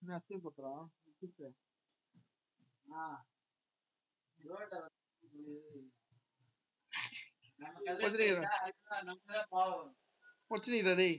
என்ன அசிங்கப்படுத்துறான் புதுசு. வச்சுனீடா டேய்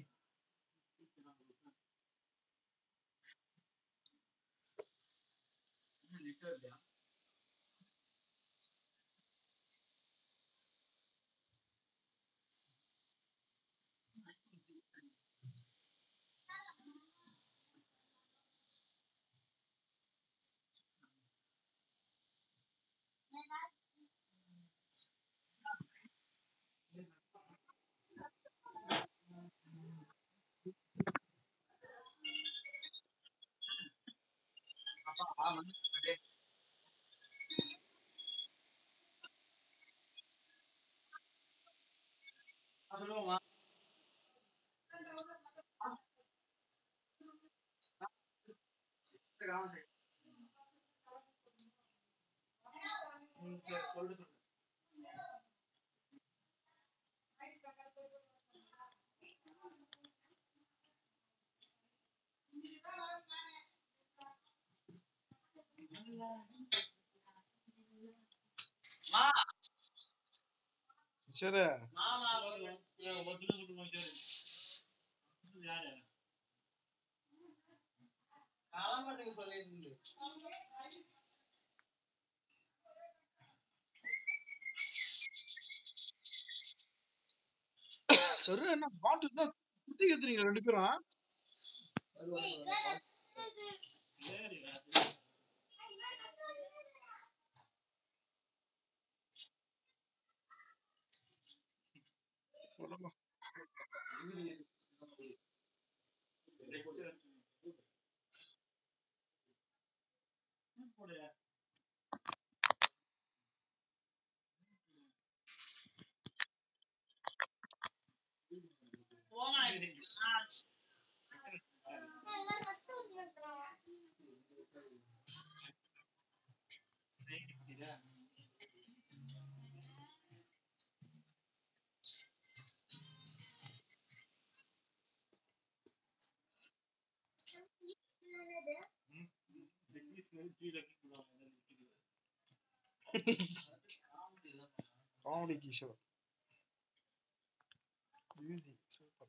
சரி சரி என்ன பாட்டு தான் குத்தி கத்துறீங்க ரெண்டு பேரும் சொல்லுங்க. காமெடி கிஷோர் ஈஸி சூப்பர்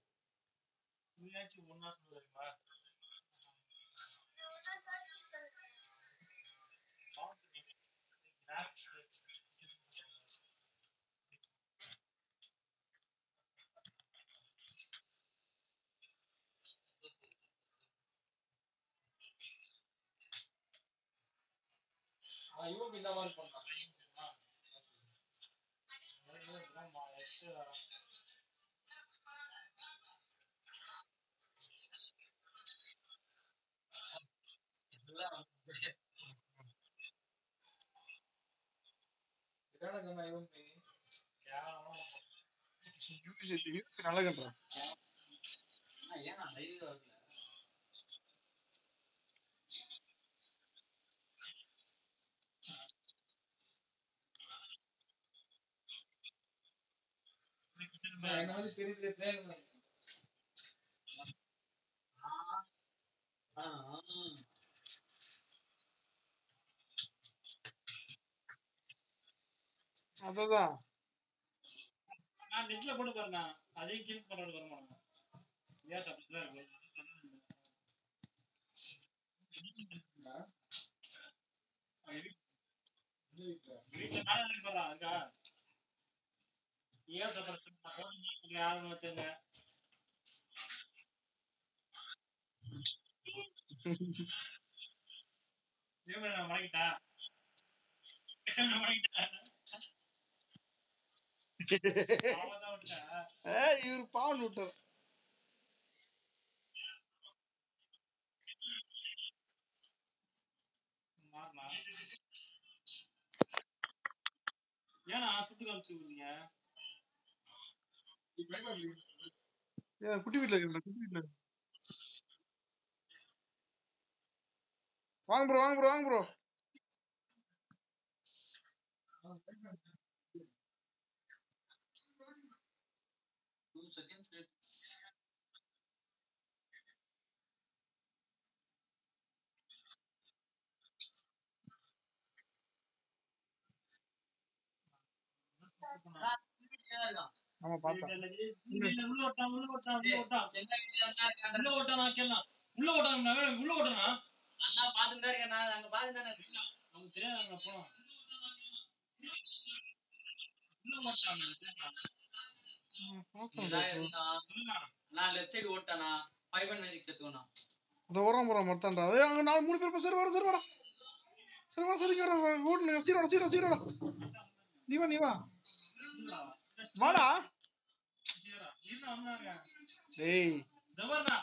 நல்லா கட்டுறான் அததான் நான் நெட்ல போட்டு பாருண்ணா அதையும் கீழ்ஸ் பண்ண வர மாட்டேன் ஏன் அப்படிதான் இருக்கு வீட்டுல நானும் போடுறான் இருக்கா ஏன் சப்பரத்து யாரும் வச்சுங்க நான் வாங்கிட்டா நான் வாங்கிட்டேன் அவன் தான் விட்டா ஏய், இவர் பாவன் விட்டார் மாறினா ஏன்னா சுத்து காமிச்சு விடுறீங்க ஏன் குட்டி வீட்டுல இருக்கா குட்டி வீட்டுல இருக்கு. வாங்க ப்ரோ வாங்க ப்ரோ வாங்க ப்ரோ two seconds left. ஆமா பார்த்தேன் உள்ள ஓட்டான் உள்ள ஓட்டான் உள்ள ஓட்டான் சென்னை வீட்டுல அண்ணா இருக்கான்டா. உள்ள ஓட்டான் நான் கேட்கலாம் உள்ள ஓட்டான் நான் உள்ள ஓட்டானா அண்ணா பாத்துட்டு தான் இருக்கேன் நான் அங்க பாத்துட்டு தானே இருக்கேன். நமக்கு தெரியாது அங்க போனோம் உள்ள ஓட்டான் இதான் இருந்தான். நான் லெஃப்ட் சைடு ஓட்டானா ஃபைவ் அண்ட் மேஜிக் செத்துக்கோண்ணா அந்த உரம் போற மொத்தம்டா ஏய் அங்க நாலு மூணு பேர் போ, சரி வர சரி வாடா சரி வா சரி வாடா ஓட்டு சீரோட சீரோட சீரோட நீ வா நீ வா வாடா என்ன வந்தாங்க டேய் தவறுடா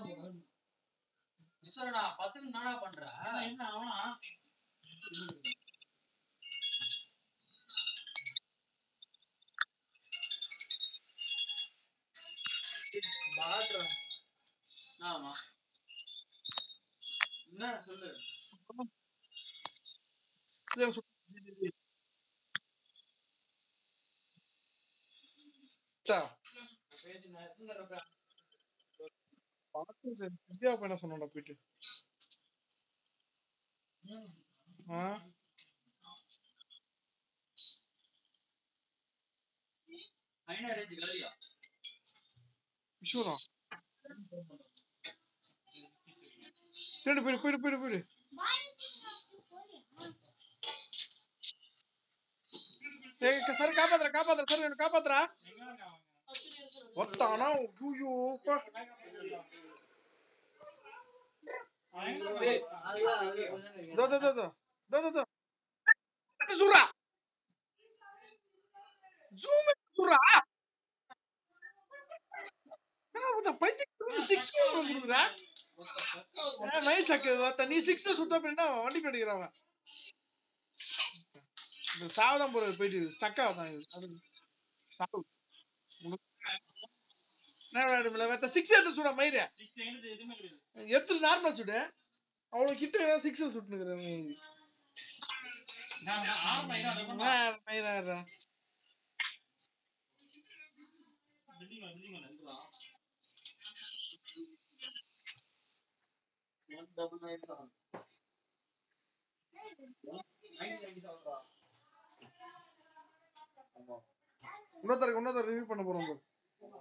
மிஸ்வரடா பத்துக்கு நானா பண்ற என்ன அவனா ஆமா என்ன சொல்லு இதை சுட்டு. டா, பேசி நான் எத்தனை இருக்கேன் பார்த்து இது திவ்யா அப்ப என்ன சொன்னாடா போயிட்டு ஆ ஐநா ரேஞ்சு கலியா விஷ்ணுடா போயிடு போயிடு போயிடு போயிடு போயிடு ஏய் சரி காப்பாத்துற காப்பாத்துற சரி என்ன காப்பாத்துறா எங்க இருக்கான் ஒத்தானா ஐயோ பா ஏய் அதுதான் அது கொஞ்சம் தோ தோ தோ தோ தோ தோ தோ அது சுறா ஜூம் சுறா என்ன புத்த பைத்தியம் 6 கோல் குடுக்குறா ஏ மைஸ் டக்கு வத்த நீ 6 சுத்த பண்ணா வண்டி கடிக்கிறான் அவன் இந்த சாவதான் போறது போயிட்டு ஸ்டக் ஆகுதான் இது அது சாவு நான் வேணும்ல வத்த 6 எடுத்து சுடா மயிரே சிக்ஸ் எங்கிட்ட எதுவுமே கிடையாது எத்தனை நார்மல் சுடு அவ்வளவு கிட்ட சிக்ஸ் சுட்டுனுக்குறேன் நான் நான் ஆரம்பம் என்ன அதை கொண்டு மயிரா பில்டிங் பில்டிங் இருக்குதா ஒன் டபுள் நைன் தான் நைன் நைன்டி செவன் தான் இன்னொருத்தருக்கு இன்னொருத்தர் ரிவ்யூ பண்ண போறோம் bro.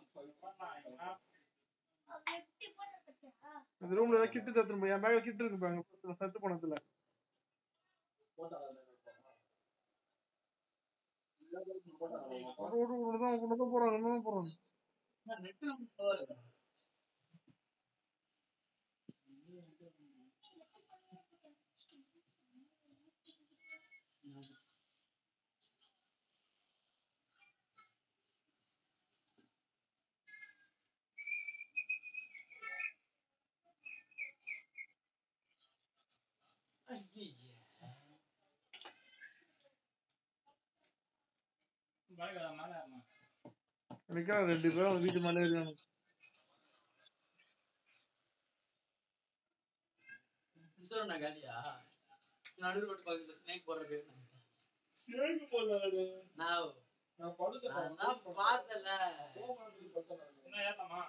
இந்த ரூம்ல ஏதாவது கிட்டு தத்துரும் என் பேக்ல கிட்டு இருக்கு பாருங்க சத்து போனதுல ஒரு ஒரு ஒரு தான் ஒன்று தான் போறாங்க ஒன்று தான் போறாங்க நெட் வந்து ஸ்லோவா இருக்கு ஐயே பாருங்க மேல ஏறணும் நிக்கிறாங்க ரெண்டு பேரும் அந்த வீட்டு மேலே இருக்காங்க மிஸ்டர் நான் காலியா நடு ரோட்டு பக்கத்துல ஸ்னேக் போடுற பேர் நான் நான் நான் தான் பார்த்தல என்ன ஏறலாமா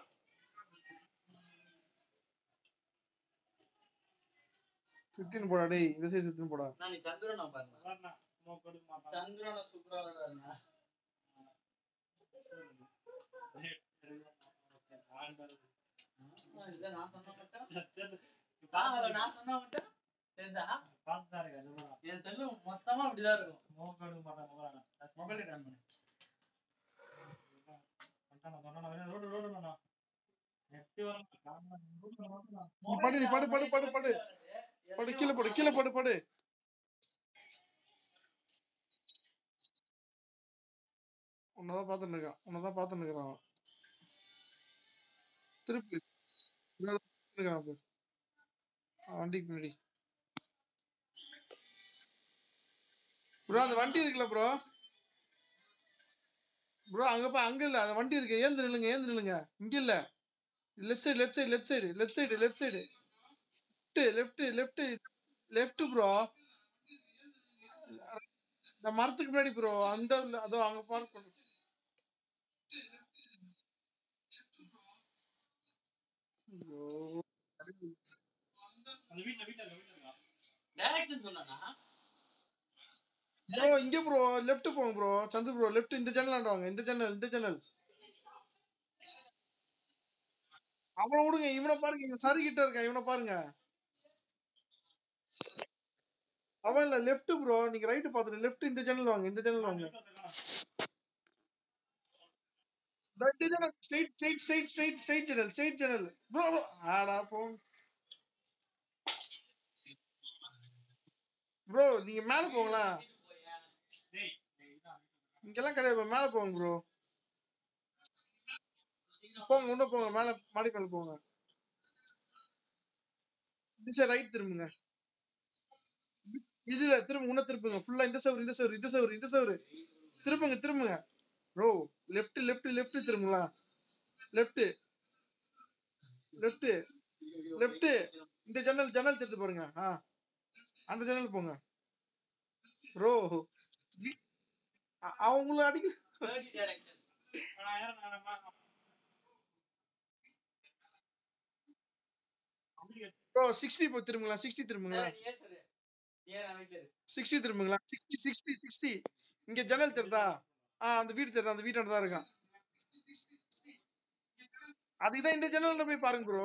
சுத்தின்னு போடா டேய் இந்த சைடு சுத்தின்னு போடா நான் நீ சந்திரனா பாருங்க வரணும் ஸ்மோக் கொடுக்க மாட்டான் சந்திரன சூப்பரா இதை நான் சொன்ன மட்டும் பாவல நான் சொன்ன மட்டும் தெரிஞ்சா பார்த்துதான் இருக்கு அதுதான் என் செல்லு மொத்தமா அப்படிதான் இருக்கும் ஸ்மோக் கொடுக்க மாட்டான் முதல்ல மொபைல் ரன் பண்ணு ரோடு ரோடு வேணா நெட்டு வர நீ படு நீ படு படு படு படு படு கீழே படு கீழே படு படு உன்னதான் பார்த்துட்டு இருக்கான் உன்னதான் பார்த்துட்டு இருக்கிறான் அவன். திருப்பி இதோ இருக்கான் பாரு. அவன் வண்டிக்கு முன்னாடி ப்ரோ அந்த வண்டி இருக்குல்ல ப்ரோ ப்ரோ அங்க பா அங்க இல்ல அந்த வண்டி இருக்கு ஏந்து நில்லுங்க ஏந்து நில்லுங்க இங்க இல்ல left side left side left side left side left side left left left bro இந்த மரத்துக்கு முன்னாடி ப்ரோ அந்த அதோ அங்க பார்க் பண்ணு ஐயோ அந்த வீட்டுல வீட்டுல இருக்க வீட்டுல இருக்கா டைரக்ஷன் சொன்னா ப்ரோ இங்க ப்ரோ லெஃப்ட் போங்க ப்ரோ சந்து ப்ரோ லெஃப்ட் இந்த ஜன்னல் வாங்க இந்த ஜன்னல் இந்த ஜன்னல் அவனை விடுங்க இவனை பாருங்க இவன் சரி கிட்ட இருக்கான் இவனை பாருங்க அவன் இல்ல லெஃப்ட் ப்ரோ நீங்க ரைட் பாத்துட்டு லெஃப்ட் இந்த ஜன்னல் வாங்க இந்த ஜன்னல் வாங்க இந்த இந்த ஜன்னல் straight straight straight straight straight ஜன்னல் ஸ்ட்ரைட் ஜன்னல் ப்ரோ ஆடா போ ப்ரோ நீங்க மேல போங்களா டேய் இங்கெல்லாம் கிடையாது bro. மேல போங்க ப்ரோ போங்க இன்னும் போங்க மேல மாடி மேல போங்க இந்த ரைட் திரும்புங்க இதுல திரும்ப உன்ன திருப்புங்க ஃபுல்லா இந்த சவுரு இந்த சவுரு இந்த சவுரு இந்த சவுரு திரும்புங்க திரும்புங்க ப்ரோ லெஃப்ட் லெஃப்ட் லெஃப்ட் திரும்புங்களா லெஃப்ட் லெஃப்ட் லெஃப்ட் இந்த ஜன்னல் ஜன்னல் திருத்து பாருங்க ஆ அந்த ஜன்னல் போங்க ப்ரோ அவங்கள அடிக்க டைரக்ஷன் நான் யாரும் நான் நான் அப்படியே ப்ரோ சிக்ஸ்டி போ திரும்புங்களா சிக்ஸ்டி திரும்புங்களா நீயே சொல்லு நேரா வைக்கிறது சிக்ஸ்டி திரும்புங்களா சிக்ஸ்டி சிக்ஸ்டி சிக்ஸ்டி இங்க ஜன்னல் தெரிதா ஆ அந்த வீடு தெரியுதா அந்த வீட்டாண்ட தான் இருக்கான் அதுக்குதான் இந்த ஜன்னல்ல போய் பாருங்க ப்ரோ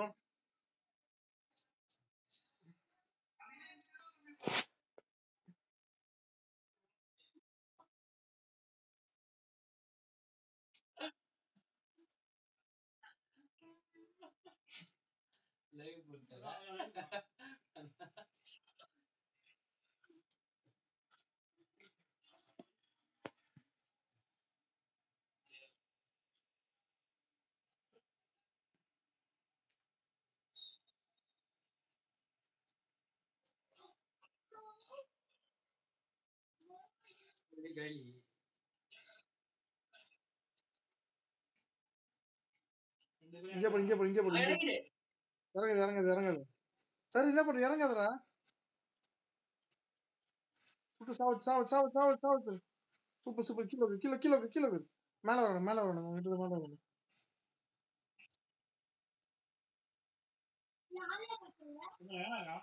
லைவ் போட்டா களி இங்க போடு இங்க போடு இங்க போடு இங்க போடு. இறங்குது இறங்குது இறங்குது சரி என்ன பண்ற இறங்காதடா சுட்டு சாவு சாவு சாவு சாவு சாவு சூப்பர் சூப்பர் கீழே இருக்கு, கீழே கீழே இருக்கு, கீழே இருக்கு. மேல வரணும் மேல வரணும் உங்ககிட்ட இருந்து மேல வரணும் என்ன வேணாங்க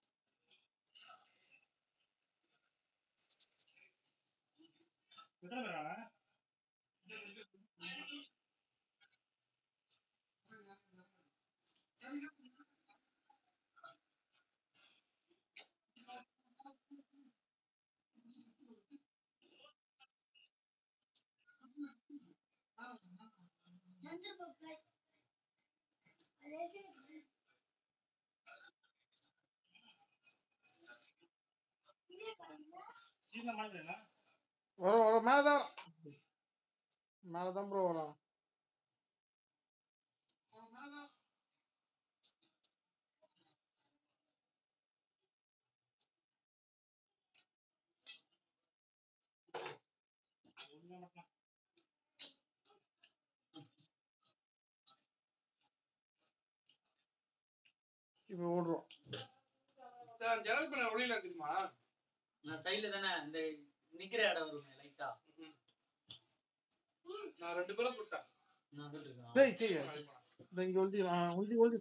எத்தனை பேர் வேணா சீக்கிரம் மாதிரி என்ன வரும் வரும் மேலதான் வரும் மேலதான் ப்ரோ வரும் ஒண்ணு மட்டும் இப்ப ஓடுறோம் ஜன்னல் பண்ண ஒளியில தெரியுமா நான் சைடுல தானே இந்த நிக்கிற இடம் வருமே லைட்டா நான் ரெண்டு பேரும் போட்டேன் நான் போட்டுருக்கேன் டேய் சரி இந்த இங்க ஒல்டி ஆ ஒல்டி ஒல்டி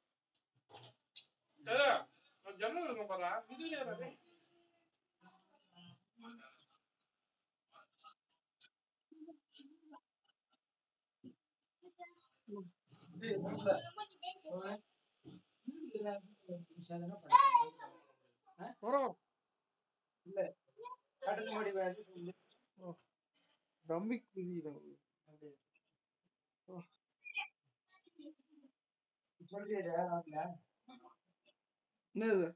சரி நான் ஜன்னல் இருக்க பாரு இது யாரு வரும் ரம்மி குதி என்னது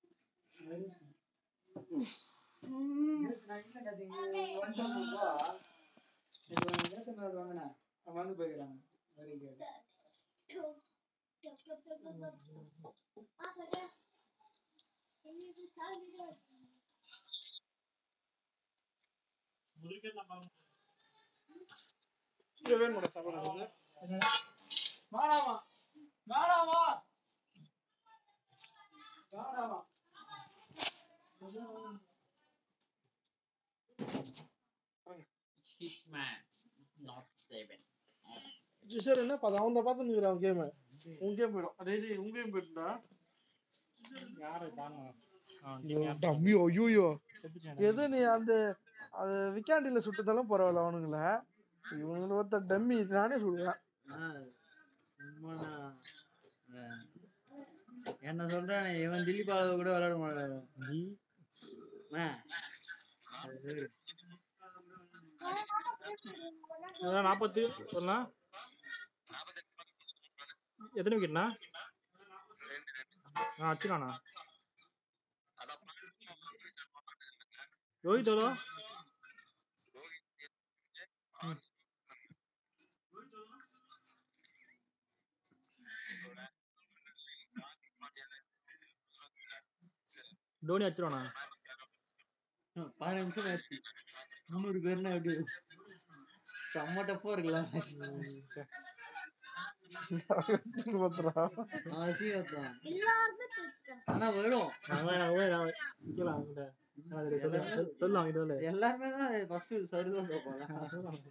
வந்து போயிருக்காங்க வெரி குட் முழுக்க நம்ம இது வேணுமாடா சாப்பாடு அது வேணாமா வேணாமா வேணாமா ஹிட்மேன் நாட் செவன் சார் என்ன பார்த்து அவன் தான் பார்த்து நிற்கிறான் அவன் கேமு உன் கேம் போயிடும் டேய் டேய் உன் கேம் போயிட்டுடா யாரை காணும் டம்மி ஐயோ எது நீ அந்த அது விக்காண்டில சுட்டுதாலும் பரவாயில்ல அவனுங்கள இவனுங்களை ஒருத்த டம்மி நானே சுடுவேன் ஆ, சும்மாண்ணா. ஆ. என்ன சொல்றேன் இவன் திலீப் அளவு கூட விளையாட மாட்டான் அண்ணா, அது நாற்பத்தி சொல்லலாம் எத்தனை விக்கெட்ண்ணா ஆ அச்சுண்ணா ரோஹித் எவ்வளோ டோனி அடிச்சிருவானா பதினஞ்சு நிமிஷம் ஆச்சு முந்நூறு பேர்னா எப்படி செம்ம டஃப்பா இருக்குல்ல பத்திரா அவசியம் ஆனா வரும் சொல்லலாம் இது எல்லாருமே தான் ஃபர்ஸ்ட் சரிதான் பார்ப்பாங்க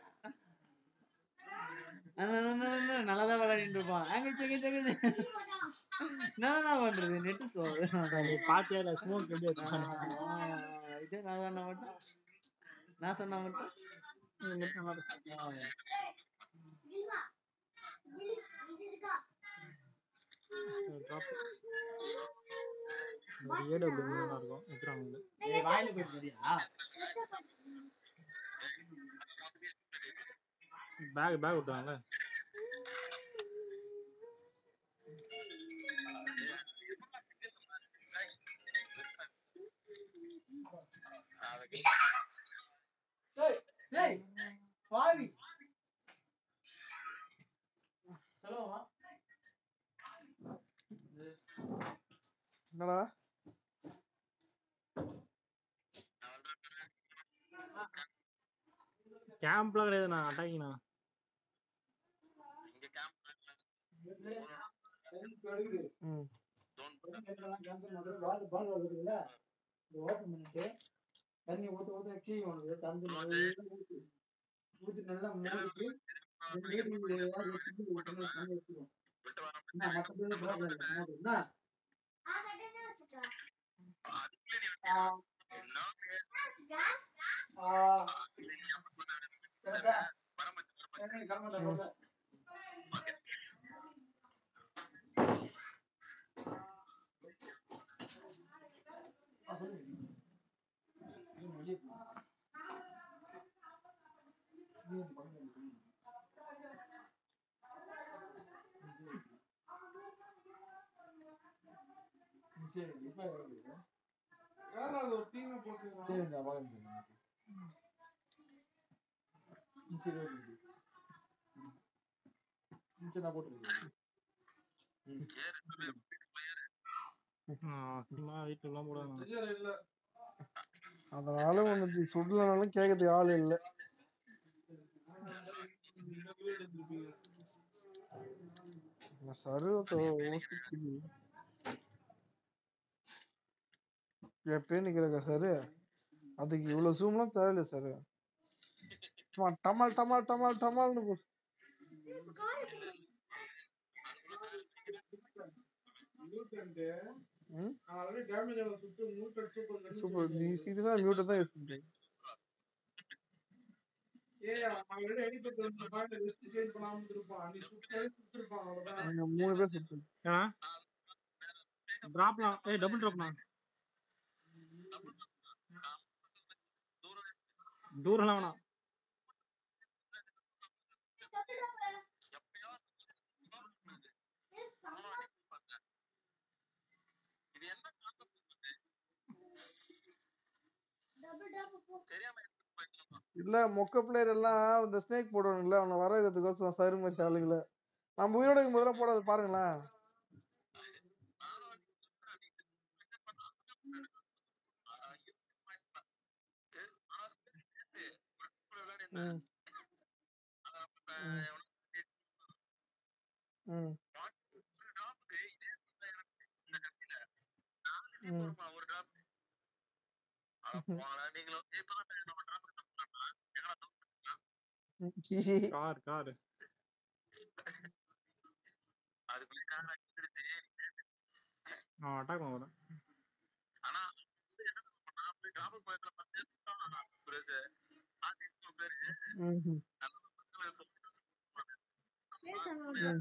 நல்லாதான் விளையாடிட்டு இருப்பான் ஆங்கிள் செகண்ட் செகண்ட் என்ன பண்றது நெட்டு போகுது பாத்தியா இல்ல ஸ்மோக் எப்படி வச்சு இதே நான் சொன்ன மட்டும் நான் சொன்ன மட்டும் ஆ. ஏடபிள்யூ நல்லா இருக்கும் எடுத்துறாங்க ஏய், வாயில போயிட்டு சரியா பேக் பேக் விட்டாங்கல்ல டேய் பாவி சொல்லுவா என்னடா கேம்ப்லாம் கிடையாதுண்ணா அட்டாக்கிண்ணா ம் பால் பால் வருதுல்ல இது ஓப்பன் பண்ணிட்டு தண்ணி ஊத்த ஊத்த கீ வந்து தந்து நல்லா ஊத்தி ஊத்தி நல்லா மூடிட்டு ரெண்டு மீட்டர் ஏதாவது வச்சுட்டு ஒரு டம்ளர் தண்ணி வச்சுக்குவோம் என்ன மத்தபடி ப்ராப்ளம் இல்லை மூடு. என்ன ஆ. ஆ. கரெக்டா? என்ன கரமாட்டா போல? ஆ, சொல்லு. நீ வெளியே போ. நீ அந்த பக்கம் இரு. ம், சரி இஸ்மாயில் வருது. வேற அது ஒரு டீமை போட்டு சரி நான் பார்க்குறேன் ம், சரி ஓகே ம், சரி நான் போட்டுருக்கேன் சும்மா வீட்டுக்குலாம் போடுவாங்க விஜய் இல்ல அதனால உனக்கு சுடலனாலும் கேட்கறதுக்கு ஆள் இல்லை இந்த வீடு எடுத்துருப்பீங்க சருவத்தை எப்பயே நிக்கிறக்க சாரு அதுக்கு இவ்வளவு ஜூம்லாம் தேவையில்லை சார் சும்மா டமால் டமால் டமால் டமால்னு போ நியூட்டன் ம் ஆல்ரெடி டேமேஜ் ஆக சுட்டு நியூட்டன் சூப்பர் சூப்பர் நீ சீரியஸா மியூட்டை தான் யூஸ் பண்றீங்க ஏய் ஆல்ரெடி அடிபட்டு வந்த பாயிண்ட் வெஸ்ட் சேஞ்ச் பண்ணாம இருப்பான் நீ சுட்டே சுட்டிருப்பான் அவ்வளவுதான் அங்க மூணு பேர் சுட்டு ஏன்னா ட்ராப்லாம் ஏய் டபுள் ட்ராப்ண்ணா தூரம்லாம் வேணாம் இல்ல மொக்க பிளேயர் எல்லாம் இந்த ஸ்னேக் போடுவானுங்களே அவனை வர வைக்கிறதுக்கோசம் சரு மாதிரி ஆளுங்களை நம்ம உயிரோட இருக்கும் போதெல்லாம் போடாது பாருங்களேன் ம். ம். ம். ம். கார் கார் அவன் அட்டாக் பண்ண வரேன் ம்ஹும். ம்.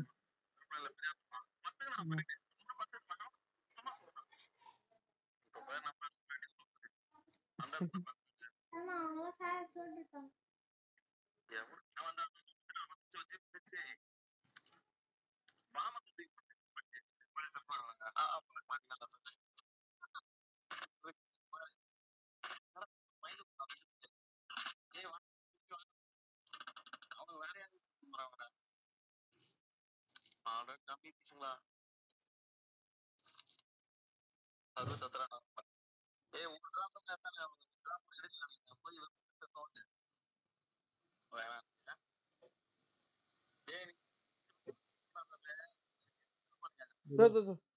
இதோ, இதோ, இதோ.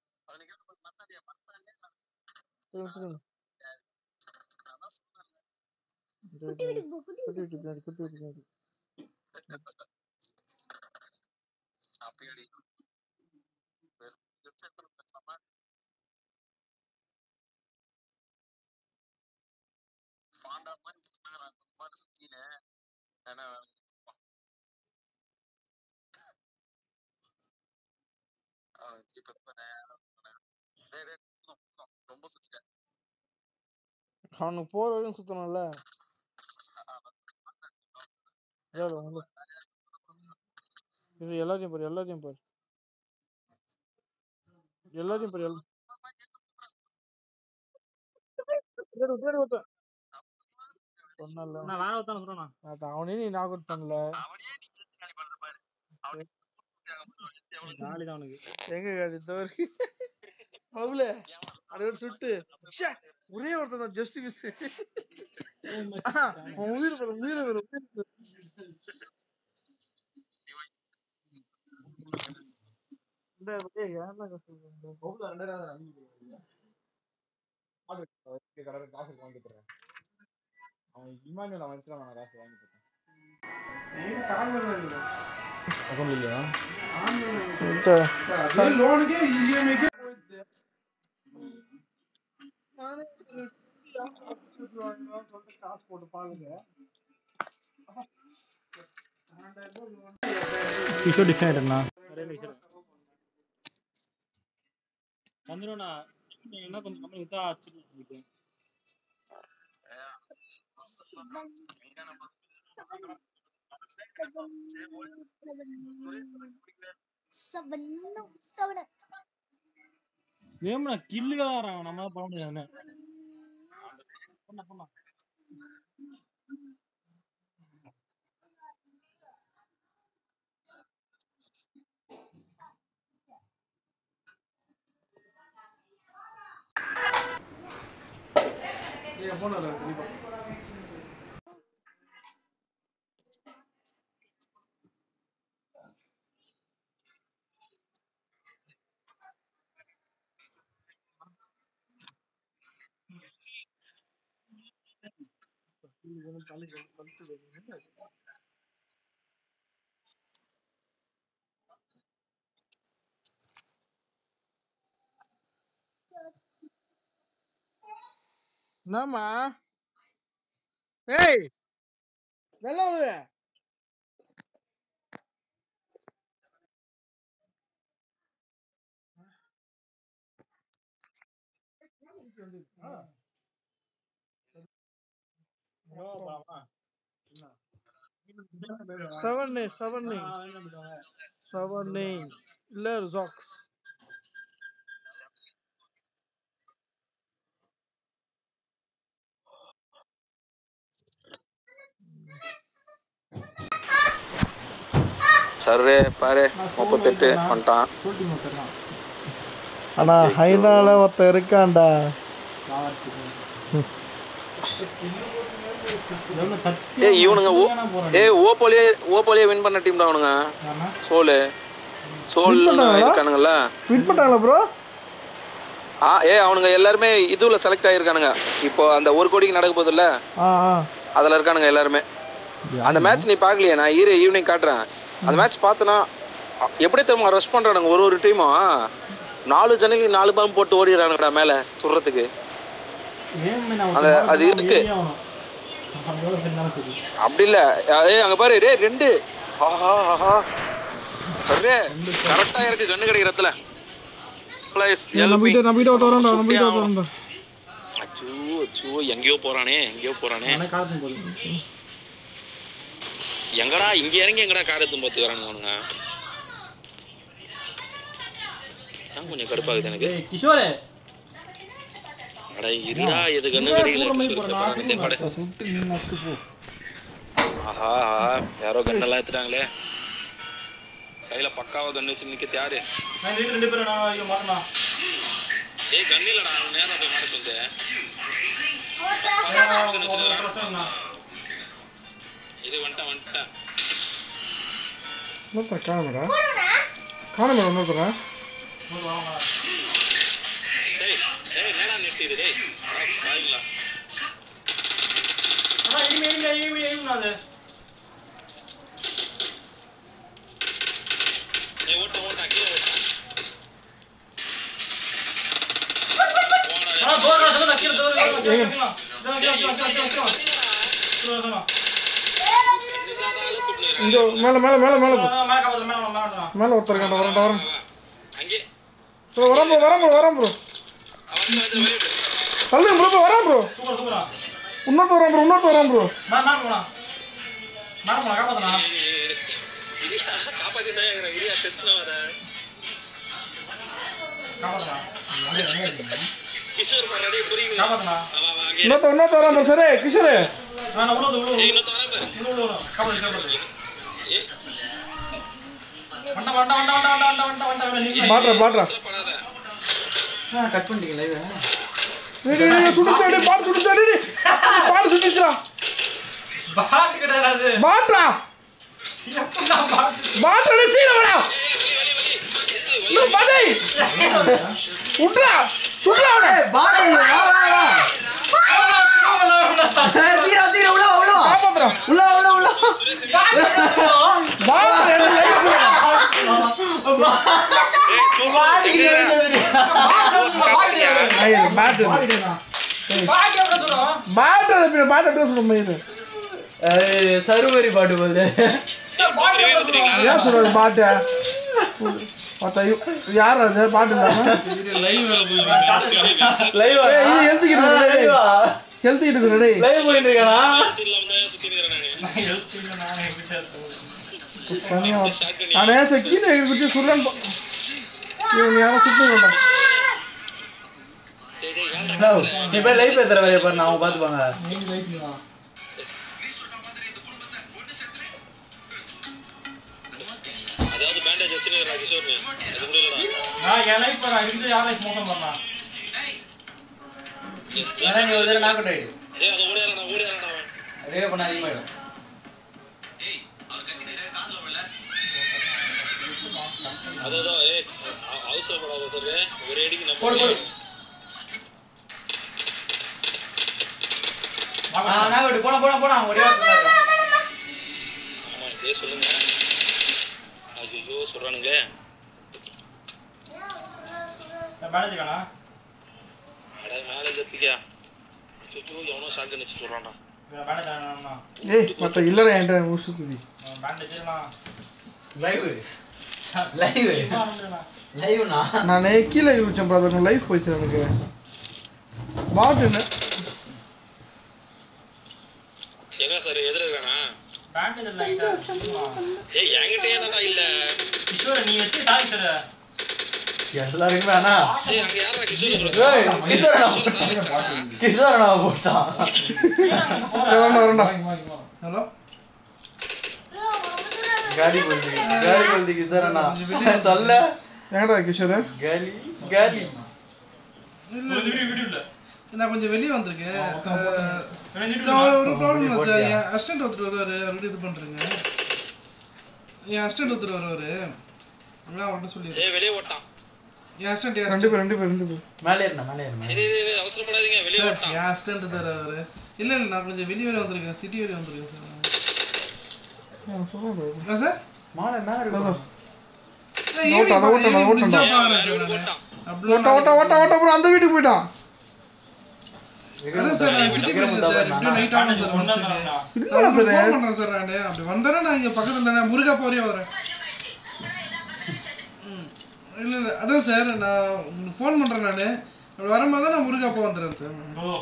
சொல்லுங்க, சொல்லுங்க. இதோ, இதோ. குட்டி விட்டு பின்னாடி குட்டி விட்டு பின்னாடி அவனுக்கு போற வரையும் சுத்தணும்ல இதோ, இதோ, வந்து. இது எல்லாத்தையும் பாரு எல்லாத்தையும் பாரு எல்லாத்தையும் பாரு எல்லா- பின்னாடி பின்னாடி ஒருத்தன். சொன்னேன்ல. நான் வேற ஒருத்தன சொல்றேன் அது அவனே நீ நாக் அவுட் பண்ணல ஜாலி தான் அவனுக்கு எங்க காடி தோறு பவுல அப்படியே சுட்டு ச்சே, ஒரே ஒருத்தன் தான் ஜஸ்ட் மிஸ் உன் உயிர் பெறும் உயிர் பெறும் உயிர் பெறும். இந்த ஏய், ஏன்டா கஷ்டம் இந்த பவுல ரெண்டாயிரம் அனுப்பி ஆடு கடற்கரை காசு வாங்கி தரேன் அவன் இமானுவல் அவன் வச்சுதான் நான் காசு வாங்கி தரேன் அக்கௌண்ட் இல்லையா இந்த லோனுக்கே இஎம்ஐக்கே நானே சொல்லிட்டு காசு போட்டு பாருங்க பிசோ டிசைன் ஒரே நிமிஷம் வந்துடும்ண்ணா என்ன கொஞ்சம் கம்மி வித்தா அடிச்சுட்டு ஏம்ண்ணா கில்லுல தான் வரான் நம்மளால பண்ண முடியாது பண்ண பண்ண ஏன் போன கண்டிப்பா என்னம்மா ஏய் வெள்ள விழுவே seven nine seven nine seven nine இல்ல ரிசாக் சர்வே பாரு முப்பத்தெட்டு வந்துட்டான் ஆனா ஹைனால ஒருத்தன் இருக்கான்டா ஏய் இவனுங்க ஓ ஏய் ஓப்போலயே ஓப்போலயே வின் பண்ண டீம் தான் அவனுங்க சோலு சோல் பண்ணாங்களா? இருக்கானுங்கல்ல வின் பண்ணிட்டாங்களா ப்ரோ ஆ ஏய் அவனுங்க எல்லாருமே இதுல செலக்ட் ஆகிருக்கானுங்க இப்போ அந்த ஒரு கோடிக்கு நடக்க போகுதுல்ல ஆ ஆ அதுல இருக்கானுங்க எல்லாருமே அந்த மேட்ச் நீ பார்க்கலையே நான் ஈர ஈவினிங் காட்டுறேன் அந்த மேட்ச் பார்த்தனா எப்படி தெரியுமா ரஷ் பண்றானுங்க ஒரு ஒரு டீமும் நாலு ஜன்னலுக்கு நாலு பாம்பு போட்டு ஓடிடுறானுங்கடா மேல சுடுறதுக்கு அந்த அது இருக்கு அப்படி இல்ல ஏய் அங்க பாரு டேய் ரெண்டு ஆஹா ஆஹா சரி கரெக்டா இருக்கு கண்ணு கிடைக்கிற இடத்துல Place நம்ம LP. கிட்ட நம்ம கிட்ட ஒருத்த வரான்டா நம்ம கிட்ட ஒருத்த வரான்டா அச்சோ அச்சோ எங்கேயோ போறானே எங்கேயோ போறானே எங்கடா இங்க இறங்கி எங்கடா கார் எடுத்து பார்த்து வரானுங்க தான் கொஞ்சம் கடுப்பாகுது எனக்கு கிஷோரே அட இருடா எது கண்ணு கிடைக்கல கிஷோர் கத்துறானே. டேய், படு. சுட்டு நீ நட்டு போ ஆஹா ஆஹா, யாரோ கண்ணெல்லாம் எடுத்துட்டாங்களே கையில பக்காவா கண்ணு வச்சு நிக்க யாரு நான் வீட்டு ரெண்டு பேரும் நான் ஐயோ மாட்டேனா ஏய் கண்ணு இல்லடா அவன் நேரா போய் மாட்ட சொல்லுது இரு வந்துட்டேன் வந்துட்டேன் இன்னொருத்தன் காணமேடா காணமேடா இன்னொருத்தரா டேய் டேய் நேரா நிறுத்திடு டேய் அட, சாயிங்களா அண்ணா இனிமே இனிமே இனிமே இனிமே அது ஏய் ஓட்ட ஓட்ட கீழே ஓட்ட போடா, ஆ தோறா சொல்லுடா கீழ தோறா கீழ கீழ கீழ கீழ கீழ என்னதான் ஆளு கூப்பிடுறாரு. இங்க மேல மேல மேல மேல போ மேல காப்பாத்து மேல மேல மேல ஒருத்தர் இருக்கான்டா வரேன்டா வரேன் அங்கே ப்ரோ வரேன் ப்ரோ வரேன் ப்ரோ வரேன் ப்ரோ அவன் வந்து வெளியே விடு. தள்ளு ப்ரோ ப்ரோ வரேன் ப்ரோ சூப்பர் சூப்பரா இன்னொருத்த வரேன் ப்ரோ இன்னொருத்த வரேன் ப்ரோ மேல மேல போலாம் மேல போலாம் காப்பாத்துனா இரியா, காப்பாத்திட்டே இருக்கிறேன். இரியா, செத்துனா வர. காப்பாத்துனா கிஷோர் பாரு, டேய், புரியுது. காப்பாத்துனா வா, வா, வா, அங்கே இரு. இன்னொருத்த இன்னொருத்த வரேன் ப்ரோ சரி கிஷோரு நான் உள்ள உள்ள ஏய், இன்னொருத்தன் வரான் பாரு. உள்ள உள்ள காப்பாத்து காப்பாத்து ஏய், வண்டா வண்டா வண்டா வண்டா வண்டா வண்டா வண்டா வண்டா நீங்க மாட்டுறேன் மாட்டுறேன் அவசரப்படாத. கட் பண்ணிட்டீங்க லைவ் சுட்டுச்சா டேய் பாட்டு சுட்டுச்சா டேய் டேய். பாட்டு சுட்டுச்சுடா பாட்டு கிடையாது அது பாட்டா எப்படா பாட்டு பாட்டா டேய் சீன வாடா இன்னும் பாட்டை விட்றா சுட்றா அவனை பாடா தீரா தீரா உள்ள வா, உள்ள வா. காப்பாத்துறான் உள்ள வா, உள்ள வா, உள்ள வா. பாட்டு எனக்கு life வேணும். ஐயோ, பாட்டு இது. பாட்டு எப்படி சொல்றோம் பாட்டு அது பின்ன பாட்டு அப்படியே சொல்ல முடியுது ஏய், சருமரி பாட்டு போகுது பாட்டு எப்படி சொல்றோம் ஏன் சொல்றது பாட்டு பார்த்தா யார் அது பாட்டு இல்லாம லைவ் ஏய், இது எழுத்துக்கிட்டு இருக்கு டேய். எழுத்துக்கிட்டு இருக்கு டேய் லைவ் போயிட்டு இருக்கானா இல்லாம தான் சுத்தி நிக்கிறேன் நானு. தனியா நான் நேரத்தை கீழே குச்சி சுடுறேன் பா- இவன் யாரும் சுட்டு வேண்டாம் டேய், டேய், ஏன்டா நீ போய் லைவ் பேசுற வேலையை பாரு நான் அவங்க பாத்துப்பாங்க அதாவது பேண்டேஜ் வச்சுருக்கா கிஷோர் நீ. அது கூட இல்லடா நான் என் லைஃப் நான் இருந்து யார் லைஃப் மோசம் பண்ணா வேணா நீ ஒரு தடவை நாக் அவுட் ஆயிடு டேய் அது ஓடியாரடா ஓடியாரடா அவன் ரேவ பண்ண அதிகமாயிடும் அதான் ஏய் அ- அவசரப்படாத சார் ஒரே அடிக்கு நம்ம போடு போடு ஆ நாக் அவுட் போனா போனா போனா ஒரே வார்த்தை தான் இருக்கும். ஆமா இதே சொல்லுங்க ஐயோ சொல்றானுங்க மேனேஜ் காணா அட மேலே ஜத்திக்கா ஐயோ எவனோ ஷாட் வச்சு சொல்றான்டா மேனேஜ் ஆனா ஏய் மற்ற இல்லைடா என்கிட்ட உசு குதி பேண்டேஜ் எல்லாம் லைவ் லைவ் லைவ்னா நான் கீழே குச்சேன் பிரதர் லைஃப் போயிடுச்சு எனக்கு பாட்டு என்ன எங்க சார் எதிர இருக்கானா பேண்டேஜ் லைட்டா ஏய் என்கிட்ட ஏன்டா இல்ல கிஷோர் நீ வச்சு தாய் சார் எல்லாருக்குமே அண்ணா ஏய் அங்க யாரா கிஷோர் ஏய், கிஷோர் அண்ணா. கிஷோர் சாவிச்சானா கிஷோர் அண்ணா போட்டான் வரண்டா வரண்டா ஹலோ காலி போகுது காலி போகுது கிஷோர் அண்ணா சொல்ல எங்கடா கிஷோர் காலி காலி வீடியோ இல்ல நான் கொஞ்சம் வெளியே வந்திருக்கேன் வெளியே அஹ் ஒரு ப்ராப்ளம் இல்லை சார் என் அசிஸ்டன்ட் ஒருத்தர் வருவார் அவர்கிட்ட இது பண்ணுறேங்க என் அசிஸ்டன்ட் ஒருத்தர் வருவார் அதான் அவர்கிட்ட சொல்லிடுறேன் ஏய் வெளியே ஓட்டான் என் அசிஸ்டன்ட் என் ரெண்டு பேர் ரெண்டு பேர் ரெண்டு பேர் மேலே ஏறினா மேலே ஏறினா ஏய், ஏய், ஏய், அவசரப்படாதீங்க வெளியே சார் ஓட்டான் என் அசிஸ்டன்ட் சார் அவர் இல்லை இல்லை நான் கொஞ்சம் வெளியே வரை வந்திருக்கேன் சிட்டி வரை வந்திருக்கேன் சார் நான் சொல்றேன் ஆ சார் மாலை மேலே இருக்கு ஓட்ட, அதை ஓட்ட, அதை ஓட்டண்டா. வேற வீட்டுக்கு ஓட்டான் ஓட்ட ஓட்ட ஓட்ட ஓட்ட அப்புறம் அந்த வீட்டுக்கு போயிட்டான் அதான் சார் நான் சிட்டி போயிருந்தேன் சார் எப்படியும் நைட் ஆகும் சார் ஒண்ணா வரதுக்கு. தரேன்டா. இல்ல நான் ஃபோன் பண்றேன் சார் நானு அப்படி வந்தேன்னா நான் இங்க பக்கத்துல தானே முருகாப்பா வரையும் வரேன் ம். இல்ல இல்ல அதான் சார் நான் உங்களுக்கு ஃபோன் பண்றேன் நானு அப்படி வரும்போது தான் நான் முருகாப்பா வந்துடுறேன் சார் ஓ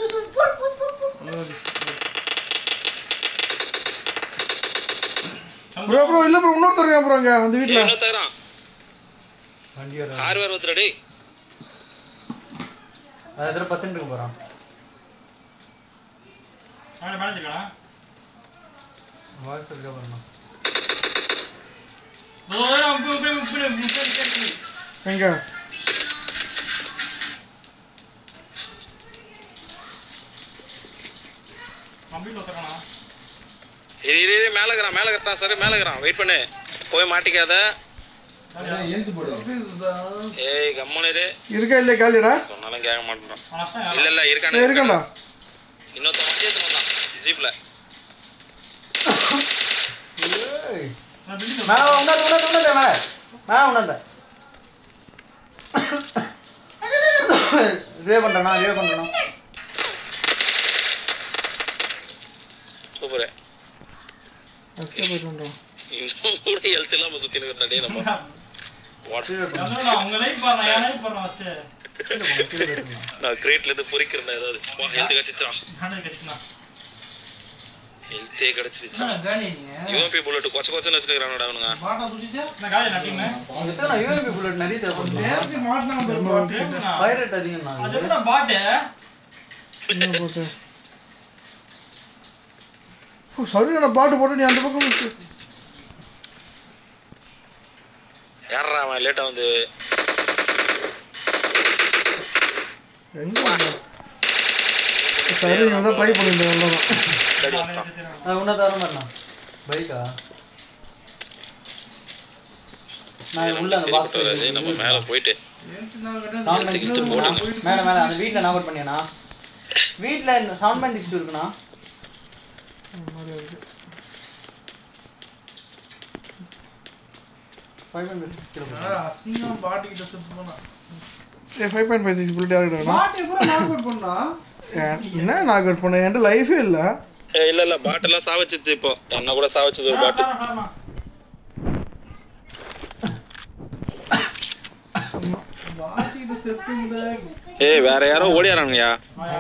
ப்ரோ ப்ரோ இல்ல ப்ரோ இன்னொருத்தர் இருக்கான் ப்ரோ அங்க அந்த வீட்ல இன்னொருத்தரான் வண்டி வர ஆறு பேர் ஒருத்தர் டேய் அது எதிர பத்துன்னு இருக்க போறான் மேலே மேலே வச்சுக்கடா வாய்ஸ் இருக்க போறான் ஓ அம்பு அம்பு அம்பு அம்பு சரி சரி சரி எங்க கம்ப்யூட்டர் ஒத்துக்கணா இரு இரு இரு, மேல இருக்கிறான் மேல இருக்கிறான் சார் மேல இருக்கிறான் வெயிட் பண்ணு போய் மாட்டிக்காத ஏய் கம்முனு இரு இருக்கா இல்லையா காலிடா சொன்னாலும் கேட்க மாட்டேறான் அவன் இல்ல இல்ல இருக்கானே இருக்கண்டா இன்னொருத்த வண்டி எடுத்து வந்தான் ஜீப்ல மேல உண்டாந்து உண்டாந்து உண்டாந்து மேல மேல உண்டாந்த ரிவே பண்றேனா ரிவே பண்றேனா சூப்பர் போயிட்டு வந்தோம் இன்னும் கூட ஹெல்த் இல்லாம சுத்தி இருக்கிறான் டேய் நம்ம வாடா. உங்க லைஃப் பாருங்க என் லைஃப் பாருங்க ஃபர்ஸ்ட் நான் கிரேட்ல இருந்து பொறிக்கிறேன் ஏதாவது ஹெல்த் கிடைச்சிச்சா நானே கட்டினா ஹெல்த்தே கிடைச்சிருச்சா காணி நீங்க யூஎம்பி புல்லட் கொச்ச கொச்சன்னு வச்சிருக்கானுடா அவனுங்க பாட்டா சுத்திச்சா நான் காலையில நட்டிங்க எத்தனை யூஎம்பி புல்லட் நிறைய தேவைப்படுது நேரத்துக்கு மாட்டினா பாரு பாட்டு பைரட் அதிகம் நான் அது எப்படி பாட்டு என்ன போட்டு ஓ, சரியான பாட்டு போட்டு நீ அந்த பக்கம் விட்டு. யாரா அவன் லேட்டா வந்து எங்க வந்த? சரி நான் தான் ட்ரை பண்ணிருந்தேன் அவ்வளோதான் கடி வச்சிட்டான் அது உன்ன தர மாட்டேனா பைக்கா நான் உள்ள அந்த சரிப்பட்டு பாக்ஸ் வராது நம்ம மேல போயிட்டு சவுண்ட் இழுத்து பேண்ட் போடுங்க. மேல மேல அந்த வீட்ல நாக் அவுட் பண்ணியானா வீட்ல இந்த சவுண்ட் பேண்ட் டிஸ்ட் இருக்குண்ணா ஃபைவ் ஹண்ட்ரட் சிக்ஸ் கிலோ அசிங்கம் பாட்டு கிட்ட சுத்து போனா ஏ ஃபைவ் பாயிண்ட் ஃபைவ் சிக்ஸ் புள்ளி யாருக்கு பாட்டு எப்போ நாக் அவுட் பண்ணா என்ன நாக் அவுட் பண்ண என்கிட்ட லைஃபே இல்லை ஏய், இல்ல இல்ல பாட்டெல்லாம் சாவச்சிச்சு இப்போ என்ன கூட சாவச்சது ஒரு பாட்டு பாட்டு கிட்ட செத்து ஏய் வேற யாரோ ஓடியாரானுங்கயா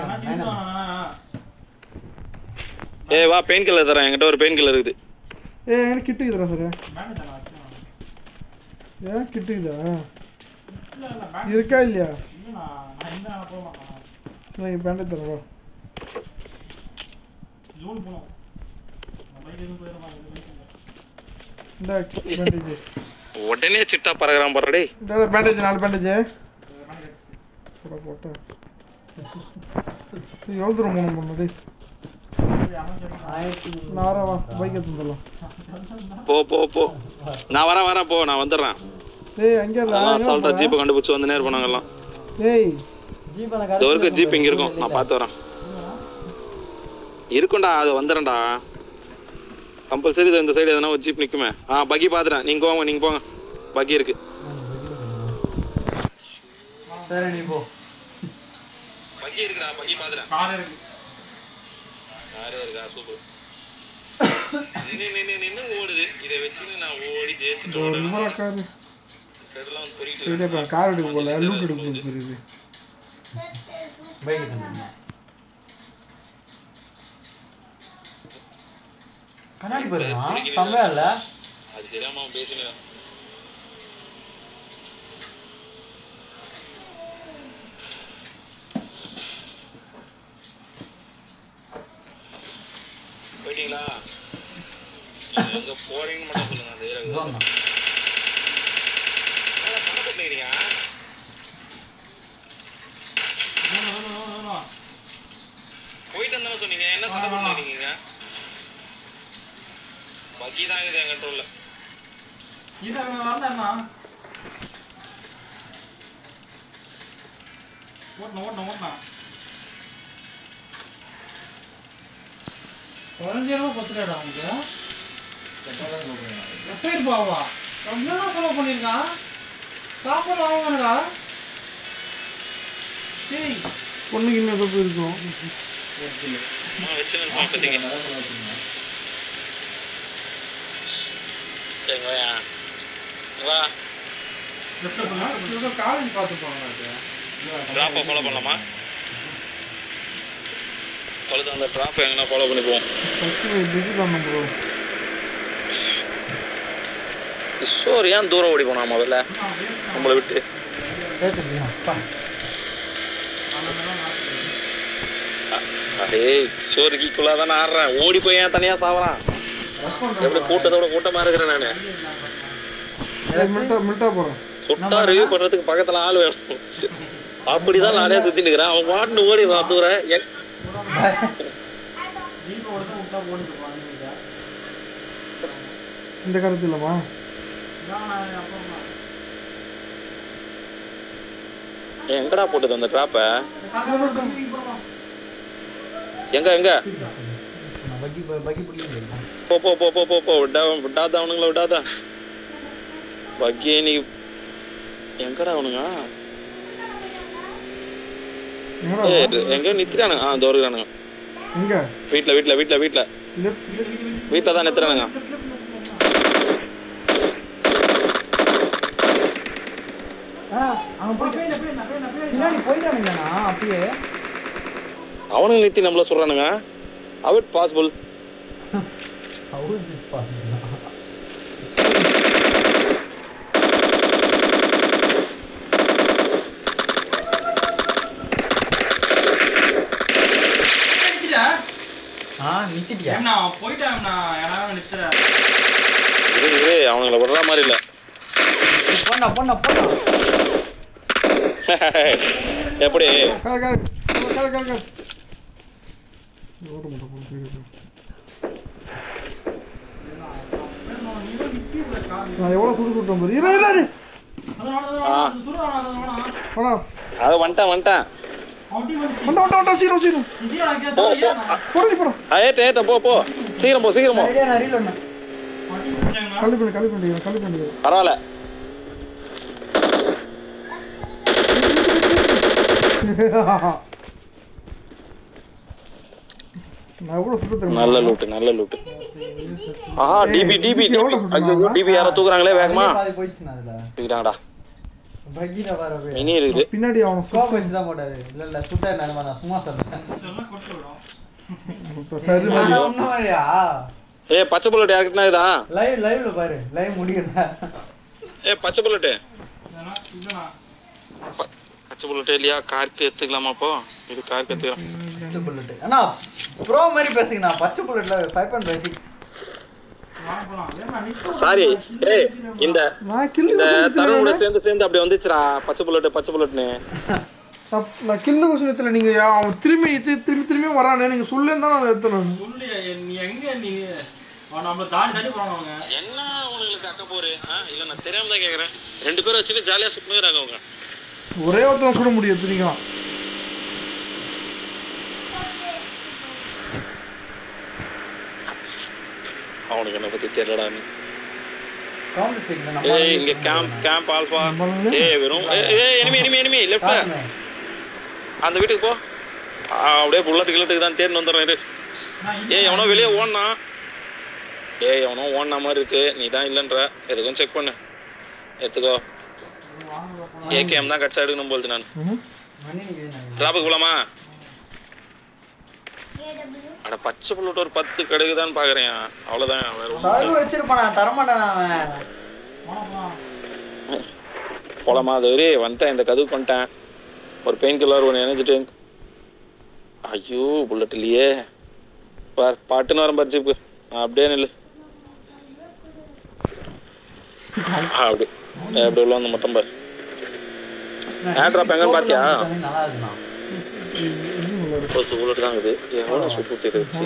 ஏய் வா பெயின் கில்லர் தரேன் என்கிட்ட ஒரு பெயின் கில்லர் இருக்குது ஏ எனக்கு கிட்டு இருக்குதா சார் ஏன் கிட்டு இருக்குதா இருக்கா இல்லையா நான் பேண்டேஜ் தரவா ஜூன் போனோம் பைக் எதுவும் போயிடுமா இந்த பேண்டேஜ் உடனே சிட்டா பறகுறான் பாரு டேய் இந்த பேண்டேஜ் நாலு பேண்டேஜ் போட போட்டேன் எவ்வளோ தூரம் போகணும் பண்ணு டேய் ஆயிரத்தி நான் வரேன் வா பைக் எடுத்து வந்துடலாம் போ போ போ நான் வரேன் வரேன் போ நான் வந்துடுறேன் டேய் அங்கே அதெல்லாம் சால்ட்டா ஜீப்பை கண்டுபிடிச்சு வந்து நேர் போனாங்க எல்லாம் டேய் ஜீப் அந்த இதோ இருக்கு ஜீப் இங்க இருக்கும் நான் பார்த்து வரேன் இருக்கும்டா அது வந்துடும்டா கம்பல்சரி இந்த சைடு எதனா ஒரு ஜீப் நிக்குமே ஆ பக்கி பாத்துறேன் நீங்க போங்க நீங்க போங்க பக்கி இருக்கு சரி நீ போ பக்கி இருக்குடா பக்கி பாத்துறேன் கார் இருக்கு யாரே இருக்கா சூப்பர் நின்னு நின்னு நின்னு ஓடுது இதை வச்சுன்னு நான் ஓடி ஜெயிச்சுட்டு ஓடுறேன் இவரா காரு சைடுலாம் வந்து பொறிக்கிட்டு சரி இப்போ கார் எடுக்க போல லூட் எடுக்க போகுது தெரியுது பைக் எடுத்து கண்ணாடி பாருமா செம்மையா இல்ல அது தெரியாம அவன் பேசினேன் போயிட்டீங்களா நீங்க எங்க போறீங்கன்னு மட்டும் சொல்லுங்க அந்த ஏரியாவுக்கு இதுதான் தான். என்னடா சண்டை போட்டுக்கிறீங்க போயிட்டு வந்தானே சொன்னீங்க என்ன சண்டை போட்டுக்கிறீங்க பக்கி தான் இருக்குது என் கண்ட்ரோல்ல இது வரலண்ணா ஓட்டணும் ஓட்டணும் ஓட்டணும் குறைஞ்சிரமா பத்துலடா அவங்க எப்படி இருப்பாவா ரொம்ப ஃபாலோ பண்ணியிருக்கான் சாப்பாடு வாங்கடா டேய் பொண்ணுக்கு இன்னும் ஏதோ போயிருக்கோம் வச்சு இப்போதைக்கு எங்க வா காலேஜ் பார்த்துப்பாங்க ட்ராப்பை ஃபாலோ பண்ணலாமா தொலைத்து அந்த ட்ராப்பை எங்கன்னா ஃபாலோ பண்ணி போவோம் ஃபஸ்ட்டு பிஸி பண்ண ப்ரோ கிஷோர் ஏன் தூரம் ஓடி போனா முதல்ல நம்மளை விட்டு அடே கிஷோருக்கு ஈக்குவலாக தானே ஆடுறேன் ஓடி போய் ஏன் தனியாக சாவறான் எப்படி கூட்டத்தோட கூட்டமாக இருக்கிறேன் நான் மில்ட்டா மில்ட்டா போகிறேன் சுட்டா ரிவ்யூ பண்ணுறதுக்கு பக்கத்தில் ஆள் வேணும் அப்படிதான் நானே சுற்றி நிற்கிறேன் அவன் பாட்டுன்னு ஓடி வரான் தூரம் என் இந்த கருத்து இல்லைம்மா எங்கடா போட்டது அந்த ட்ராப்பை எங்க எங்க போ போ போ போ போ போ விடா விடாத அவனுங்கள விடாத பக்கி நீ எங்கடா அவனுங்க எங்கடா ஏய் எங்க நித்துறானுங்க ஆ இதோ இருக்கிறானுங்க எங்க வீட்ல வீட்ல வீட்ல வீட்ல லெஃப்ட் வீட்ல தான் நித்துறானுங்க பின்னாடி போயிட்டானுங்கண்ணா அப்படியே அவனுங்க நித்தி நம்மள சொல்றானுங்க அவுட் பாசிபிள் ஆ நித்திட்டியா ஏம்ண்ணா, போயிட்டாங்கண்ணா யாராவது நிறுத்துற இது இது அவனுங்கள விடுற மாதிரி இல்ல போண்ணா போண்ணா போண்ணா எப்படி கால் கால் கால் கால் கால் ஓட மாட்டேன் போ, போயிடு, போயிடு. நான் எவ்வளோ சுடு சுட்டேன் பாரு இரு இரு, இரு ஆ வாடா அது வந்துட்டான் வந்துட்டான் வண்டா வண்டா வண்டா சீக்கிரம் சீக்கிரம் போ போ போடி போடா ஆ, ஏத்த ஏத்த போ போ சீக்கிரம் போ சீக்கிரம் போ ஐடியா நான் ரீல் ஒண்ணு கல்வி பண்ணி கல்வி பண்ணிக்கிறேன் கல்வி பண்ணிக்கிறேன் பரவாயில்ல நான் எவ்வளோ சுட்டு தெரியுமா? நல்ல லூட்டு நல்ல லூட்டு ஆஹா டிபி டிபி எவ்வளவு சுட்டுனாங்க? ஐயோ டிபி யாரோ தூக்குறாங்களே வேகமா பாதி போயிடுச்சுண்ணா அதுல தூக்கிட்டாங்கடா பக்கீல வர போய் மினி இருக்குது பின்னாடி அவனை கோபம் வச்சு தான் போட்டாரு இல்ல இல்ல சுட்டா நிலமா நான் சும்மா சொல்றேன் சுட்டு சரி மாதிரி ஒண்ணும் இல்லையா ஏய் பச்சை புல்லட் யாருக்குன்னா இதா லைவ் லைவ்ல பாரு லைவ் முடிக்கிறேன் ஏய் பச்சை புல்லட்டு பச்சை புல்லட்டு இல்லையா கார்க்கு எடுத்துக்கலாமா அப்போ இது கார்க்கு எடுத்துக்கலாம் பச்சை புல்லட் அண்ணா ப்ரோ மாதிரி பேசுங்கண்ணா பச்சை புல்லட்ல five point five six sorry ஏய் இந்த நான் கில்லு இந்த தருணோட சேர்ந்து சேர்ந்து அப்படி வந்துச்சுடா பச்சை புல்லட்டு பச்சை புல்லட்னு தப்- நான் கில்லு கொஸ்டின் நீங்க யா- அவன் திரும்பி தி- திரும்பி திரும்பி வரானே நீங்க சொல்லுன்னு தான் நான் எடுத்தேன் சொல்லு நீ எங்க நீ அவன் நம்மள தாண்டி தாண்டி போறாங்க அவங்க என்ன உங்களுக்கு அக்க போரு இல்ல நான் தெரியாம தான் கேக்குறேன் ரெண்டு பேரும் வச்சுட்டு ஜாலியா சுத்துறாங்க அவங்க ஒரே ஒருத்தன் சுட முடியும் தெரியும் அவனுக்கு என்ன பத்தி தெரியலடா கவுண்டர் ஸ்ட்ரைக் ஏய் இங்க கேம்ப் கேம்ப் ஆல்பா ஏய் வெறும் ஏய் எனிமி எனிமி எனிமி லெஃப்ட்ல அந்த வீட்டுக்கு போ ஆ, அப்படியே புல்லட் கில்லட்டுக்கு தான் தேர்ந்து வந்துடுறேன் இரு ஏய் எவனோ வெளியே ஓடனா ஏய் எவனோ ஓடின மாதிரி இருக்கு நீ தான் இல்லைன்ற எதுக்கும் செக் பண்ணு எடுத்துக்கோ ஏகேஎம் தான் கட்சா எடுக்கணும் போகுது நான் மணி நிக்குது டிராப்புக்கு போலாமா அட பச்சை புல்லட் ஒரு பத்து கடுகுதான்னு பாக்குறேன் அவ்வளவுதான் வேற ஒண்ணும் சரு வச்சிருப்பானா தரமாட்டானா அவன் போலாமா அது ஒரே வந்துட்டேன் இந்த கதுவுக்கு வந்துட்டேன் ஒரு பெயின் கில்லர் ஒன்று எனர்ஜி டேங்க் ஐயோ புல்லட் இல்லையே பார் பாட்டுன்னு வரேன் பார் ஜிப்பு அப்படியே நில்லு ஆ, அப்படி ஏ, அப்படி உள்ள வந்து மட்டும் பார் ஏர் ட்ராப் எங்கன்னு பாத்தியா நல்லா இருக்குண்ணா பத்து புல்லட் தான் இருக்குது எவ்வளோ சுட்டு தெரிவிச்சு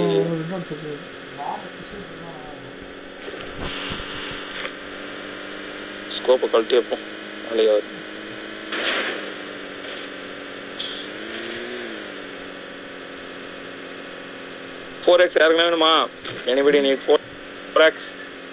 ஸ்கோப்பை கழட்டி வைப்போம் நாளைக்கு ஆகுது ஃபோர் எக்ஸ் யாருக்குன்னா வேணுமா எனிபடி நீ ஃபோர் ஃபோர் எக்ஸ்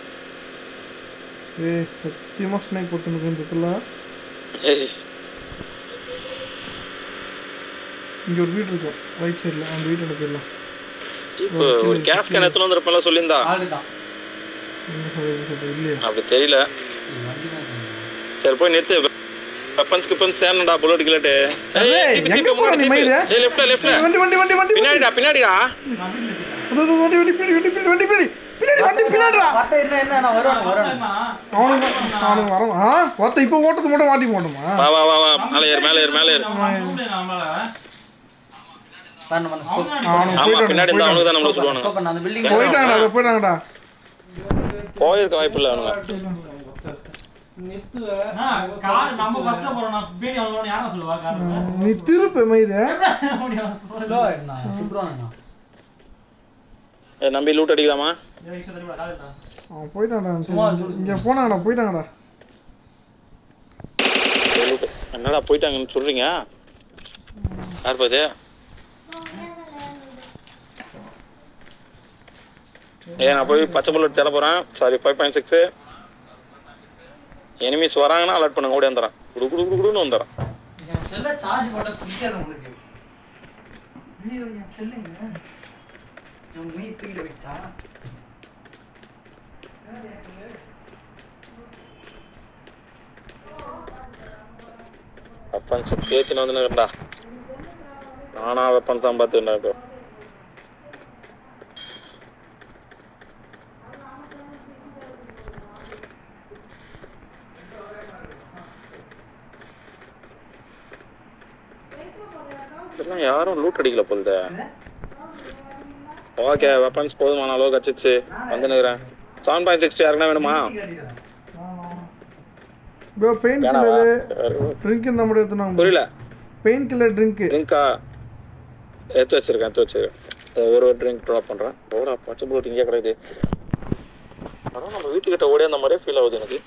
ஏய் சத்தியமா ஸ்னைக் போட்டுருக்கு இந்த இடத்துல இங்கே ஒரு வீடு இருக்கும் ரைட் சைடில் அந்த வீட்டோட போயிடலாம் இப்போ ஒரு கேஸ் கேன் எத்தனை வந்திருப்பல சொல்லியிருந்தா ஆளுதான் என்ன சொல்றது சொல்றது இல்லையா அப்படி தெரியல வண்டி தான் சரி போய் நிறுத்து வெப்பன்ஸ் கிப்பன்ஸ் தேடணும்டா புல்லட் கில்லட்டு ஏய், எங்க போற நீ மயிரு? ஏய் லெஃப்ட்ல லெஃப்ட்ல வண்டி வண்டி வண்டி வண்டி பின்னாடிடா பின்னாடிடா அதோ, அதோ, வண்டி வண்டி பின்னாடி வண்டி பின்னாடி வண்டி பின்னாடி பின்னாடி வண்டி பின்னாடிடா வட்ட என்ன என்ன நான் வருவானு வருவானு அவனுக்கு அவனுக்கு வரோம் ஆ ஒருத்த இப்போ ஓட்டத்து மட்டும் மாட்டி போட்டோமா வா வா வா வா மேலே ஏறு மேலே ஏறு மேலே ஏறு பண்ண பண்ண ஸ்கோப் அவனுக்கு ஆமா போயிட்டானுங்க, பின்னாடி இருந்தா அவனுக்கு தான் நம்மள ஸ்கோப் சொல்லுவானுங்க பண்ண அந்த பில்டிங் போயிட்டாங்கடா அதை போயிட்டாங்கடா போயிருக்க வாய்ப்பு இல்லை அவனுங்க கார் நம்ம ஃபர்ஸ்ட்ல போறோம் பேடி அவங்களோட யாரா சொல்லுவா கார் நீ திருப்பு மயிறு ஸ்லோ என்ன சுப்ரானா ஏய், நம்பி லூட் அடிக்கலாமா அவன் போயிட்டான்டா சரி, இங்க போனாங்கடா போயிட்டாங்கடா ஏய், loot. என்னடா போயிட்டாங்கன்னு சொல்றீங்க யார் பாது ஏய் நான் போய் பச்சை புல்லட் தேட போறேன் sorry five point six enemies வராங்கன்னா அலர்ட் பண்ணுங்க ஓடி வந்துடுறேன் குடு குடு குடு குடுன்னு வந்துடுறேன் என் செல்ல சார்ஜ் போட்டா பிடிக்காது உங்களுக்கு ஐயோ என் செல்லுங்க நம்ம மீ தூக்கிட்டு வச்சா வெப்பன்ஸ் பேத்தின்னு வந்துனுக்குறா நானா வெப்பன்ஸ் தான் பார்த்துக்கிறேன் இப்போ இதெல்லாம் யாரும் லூட் அடிக்கல போல்த ஓகே வெப்பன்ஸ் போதுமான அளவு கச்சிச்சு வந்துனுக்குறேன் செவன் பாயிண்ட் சிக்ஸ்டி யாருக்குன்னா வேணுமா ப்ரோ பெயின் வேணாவா கில்லரு ட்ரிங்க் இந்த மாதிரி எடுத்துனாங்க புரியல பெயின் கில்லர் ட்ரிங்க் ட்ரிங்கா எடுத்து வச்சிருக்கேன் எடுத்து வச்சிருக்கேன் அது ஒரு ஒரு ட்ரிங்க் ட்ராப் பண்ணுறேன் ஓடா பச்சை புல்லட் இங்கே கிடையாது அதான் நம்ம வீட்டுக்கிட்ட ஓடி அந்த மாதிரியே ஃபீல் ஆகுது எனக்கு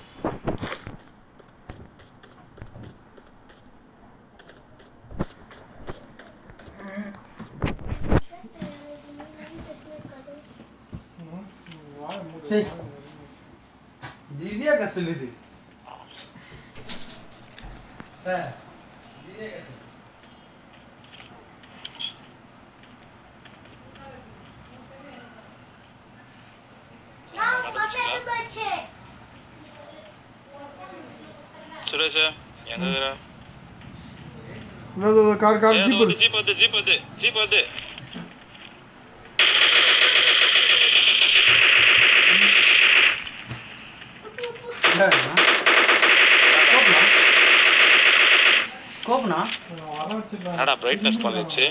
திவ்யா கசல் இது சுரேஷ் எங்க இருக்கிற கார் கார் ஜீப் ஜீப் வந்து ஜீப் வந்து ஜீப் வந்து ஸ்கோப்னா என்னடா பிரைட்னஸ் பண்ணிடுச்சு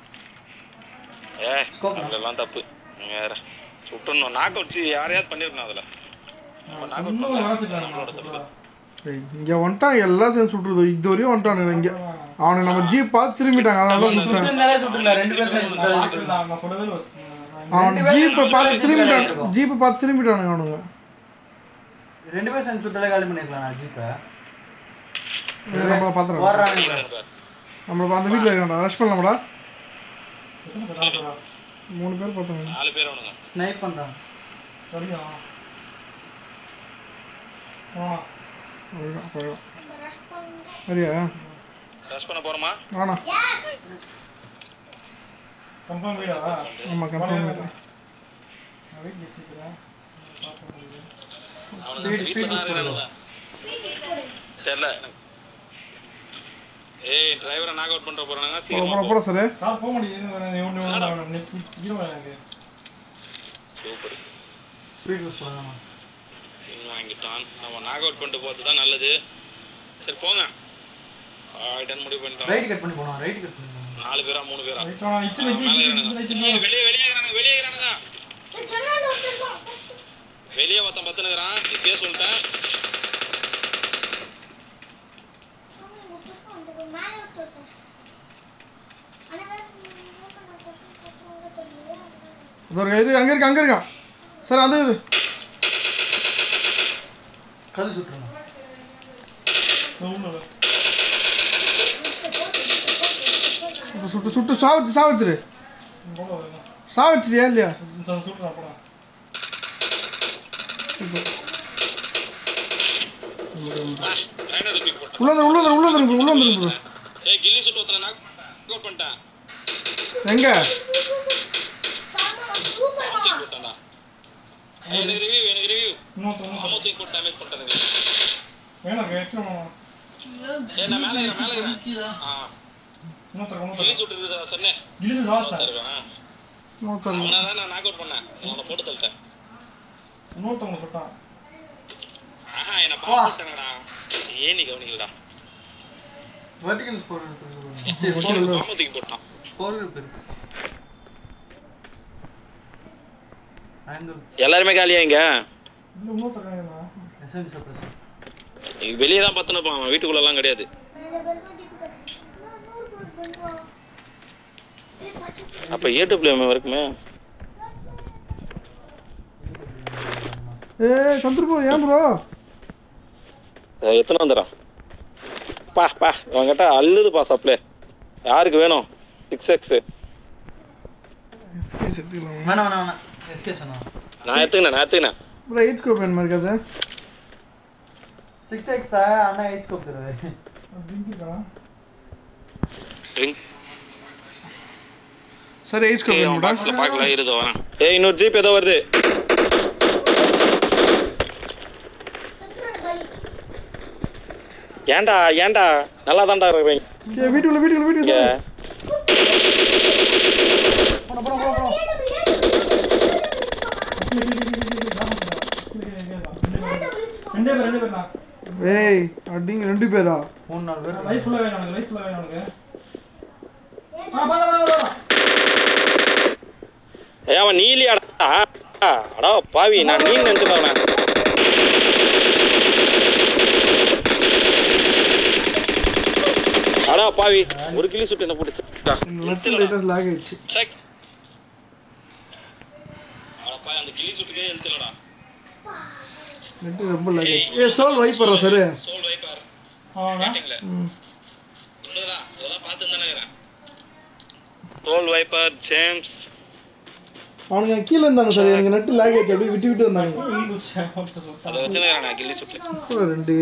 ஏ Scope. அதெல்லாம் தப்பு நீங்க வேற சுட்டணும் நாக் அவுட் யாரையாவது பண்ணிருக்கணும் அதுல நம்ம knock out பண்ணல. நம்மளோட தப்பு இங்க வந்துட்டான் எல்லாம் சேர்ந்து சுட்டுருது இது வரையும் வந்துட்டானுங்க இங்க அவனுக்கு நம்ம ஜீப் பார்த்து திரும்பிட்டாங்க அதனால தான் சுட்டுறாங்க சுட்டுனாலே சுட்டுல ரெண்டு பேரும் சேர்ந்து சுட்டுறாங்க. நான் சொல்லவே இல்லை அவன் ஜீப்பை பார்த்து திரும்பிட்டான் ஜீப்பை பார்த்து திரும்பிட்டானுங்க அவனுங்க ரெண்டு பேரும் சேர்ந்து சுட்டாலே காலி பண்ணிருக்கலாம் நான் ஜீப்பை இதை நம்மள பாத்துறோம் ஓடுறானுங்க நம்மள அந்த வீட்டில் இருக்கான்டா ரஷ் பண்ணலாம்டா மூணு பேர் பார்த்தாங்க நாலு பேர் அவனுங்க ஸ்னைப் பண்றான் சரியா அவ்வளவுதான், அவ்வளவுதான். சரியா ரஷ் பண்ண போறோமா வேணா கன்ஃபார்ம் வீடா ஆமாம் கன்ஃபார்ம் நான் வீட்டில் வச்சுக்கிறேன் அவனுக்கு வீட்டுல தான் இருக்கிறானுங்க தெரியல எனக்கு. ஏய் டிரைவரை நாக் அவுட் பண்ற போறானுங்க சீக்கிரமா போட போ. போட சார் கார் போக முடியுது ஒன்று இருவா எனக்கு சூப்பர் ஸ்பீட் யூஸ் பண்ணலாம் பின் வாங்கிட்டான் நம்ம நாக் அவுட் பண்ணிட்டு போறது தான் நல்லது சரி போங்க ஆயிட்டன் முடிவு பண்ணிட்டோம் ரைட் கட் பண்ணி போனோம் ரைட் கட் பண்ணி போனோம் நாலு பேரா மூணு பேரா இச்சு மேல வச்சு இறங்குங்க. ஏய், வெளியே வெளியே இருக்கிறானுங்க வெளியே இருக்கிறானுங்க வெளியே ஒருத்தன் பத்துனுக்குறான் இப்பயே சொல்லிட்டேன் அதோ இரு அங்கே இருக்கு அங்கே இருக்கான் சார் அது கது சுட்டுருங்க சுட்டு, சுட்டு சுட்டு சாவச்சு சாவச்சிரு சாவச்சிரியா இல்லையா சூப்பரா போடா ரைனர் தூக்கி போட்டேன் உள்ள வந்துரு, உள்ள வந்துரு, உள்ள வந்துரு உள்ள வந்துரு bro. ஏய் கில்லி சுட்டு ஒருத்தனை நாக் அவுட் பண்ணிட்டேன் எங்க தூக்கி போட்டான்டா ஏய், எனக்கு ரிவ்யூ எனக்கு ரிவ்யூ இன்னொருத்தன் மாமா தூக்கி போட்டு டேமேஜ் பண்ணிட்டானுங்க வேணாம் எக்ஸ்ட்ரா ஏய் நான் மேலே ஏறேன் மேலே ஏறேன் ஆ இன்னொருத்தர் கிளி சுட்டு இருக்குதா சொன்னேன் கிளிசு இன்னொருத்தன் இருக்கான் இன்னொருத்தர் அவனை தான் நான் நாக் அவுட் பண்ணேன் அவனை போட்டு தள்ளிட்டேன் இன்னொருத்தவங்க சொல்லிட்டான் ஆஹா என்ன பாத்து விட்டானடா ஏன் நீ கவனிக்கலடா வெர்டிகல் ஃபோர் மாமா தூக்கி போட்டான் ஃபோர் இருக்கு ஆங்கிள் எல்லாருமே காலியா இங்க இல்லை இன்னொருத்தர் எஸ்எம் சப்ரஸ் வெளியே தான் பத்துன்னு அவன் வீட்டுக்குள்ள எல்லாம் கிடையாது அப்ப ஏட்டு பிளேம் இருக்குமே ஏ சந்திரபோ ஏன் ப்ரோ அஹ் எத்தனை வந்துடுறான் பா பா இவங்கிட்ட அள்ளுதுப்பா சப்ளே யாருக்கு வேணும் சிக்ஸ் எக்ஸ் செத்துக்கலாம் வேணாம் வேணாம் வேணாம் எஸ்கே சொன்னா நான் எடுத்துக்கினேன் நான் எடுத்துக்கினேன் ப்ரோ எயிட் ஸ்கோப் வேணுமா இருக்காது சிக்ஸ் எக்ஸ் அண்ணா எயிட் ஸ்கோப் தருவாரு ட்ரிங்க் சரி எயிட் ஸ்கோப் வேணுமாடா பாக்ஸ்ல பார்க்கல இருதோ வரேன் ஏய் இன்னொரு ஜீப் ஏதோ வருது ஏன்டா ஏன்டா நல்லா தான்டா இருக்கிறீங்க ஏ வீட்டுக்குள்ள வீட்டுக்குள்ள வீட்டுக்குள்ள போன போன போன போன ஏய் அப்படிங்க ரெண்டு பேரா மூணு நாலு பேர் ஏய் அவன் நீலியாடா அடா பாவி நான் நீ நினைச்சுட்டவன அடா பாவி ஒரு கிலி சுட்டு என்ன பிடிச்சா நெட் லைட்டாக லாக் ஆயிடுச்சு செக் அடா பாவி அந்த கிளி சுட்டுக்கே எழுத்துலடா நெட் ரொம்ப லாக் ஆயிடுச்சு ஏ சோல் வைப்பறா சரி சோல் வைப்பார் கேட்டிங்களே ம் உண்மைதான் இதெல்லாம் பார்த்து தானே இருக்கிறேன் சோல் வைப்பர் ஜேம்ஸ் அவனுங்க கீழே இருந்தாங்க சார் எனக்கு நெட் லாக் ஆயிடுச்சு அப்படியே விட்டு விட்டு வந்தாங்க அதை வச்சுருக்கிறேன் நான் கில்லி சுட்டு ஓ, ரெண்டு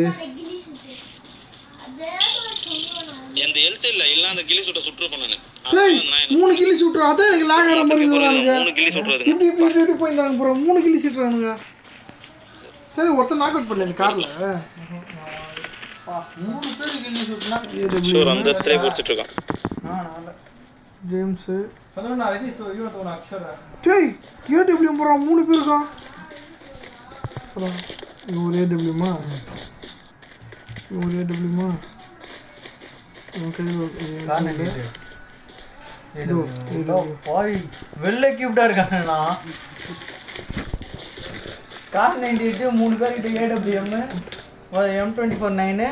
எந்த எழுத்து இல்ல இல்ல அந்த கிளி சுட்ட சுட்டுருப்பேன் நானு டேய் அதனால நான் மூணு கிலி சுட்டுறோம் அதான் எனக்கு லாக் ஆகிற மாதிரி இருந்தானுங்க மூணு கிளி சுட்டுறதுங்க இப்படி இப்படி இப்படி இப்படி போயிருந்தாங்க ப்ரோ மூணு கிலி சுட்டுறானுங்க சரி ஒருத்தன் நாக் அவுட் பண்ணல கார்ல மூணு பேர் கில்லி ஷூட்னா ஷூர் அந்த இடத்துல பிடிச்சிட்டு இருக்கான் நான் நாலு ஜேம்ஸ் சொல்லுங்க ரஜிஷ் இவன் தோணும் அக்ஷரா டேய் ஏடபிள்யூ போகிறான் மூணு பேர் இருக்கான் அப்புறம் இவன் ஒரு ஏடபிள்யூமா இவன் ஒரு ஏடபிள்யூமா இவன் கையில் ஒரு AW. இதோ, இதோ. பாய் வெள்ளை கியூப்டா இருக்காங்கண்ணா கார் நைன்டி எயிட்டு மூணு பேர் கிட்ட AWM M twenty four nine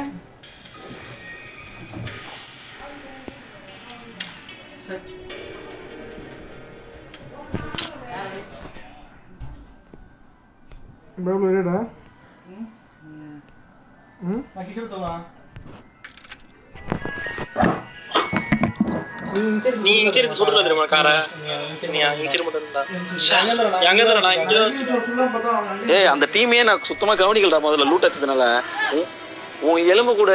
பைபிள் ரெடா ம் நான் கிஷோர் சொல்லலாம் நீ இன்ஜிரி சுடுறது தெரியுமா கார நீ இன்ஜிரி மட்டும் இருந்தா எங்க இருந்தா நான் இங்க ஏய் அந்த டீமே நான் சுத்தமா கவனிக்கலடா முதல்ல லூட் அடிச்சதுனால உன்- உன் எலும்பு கூட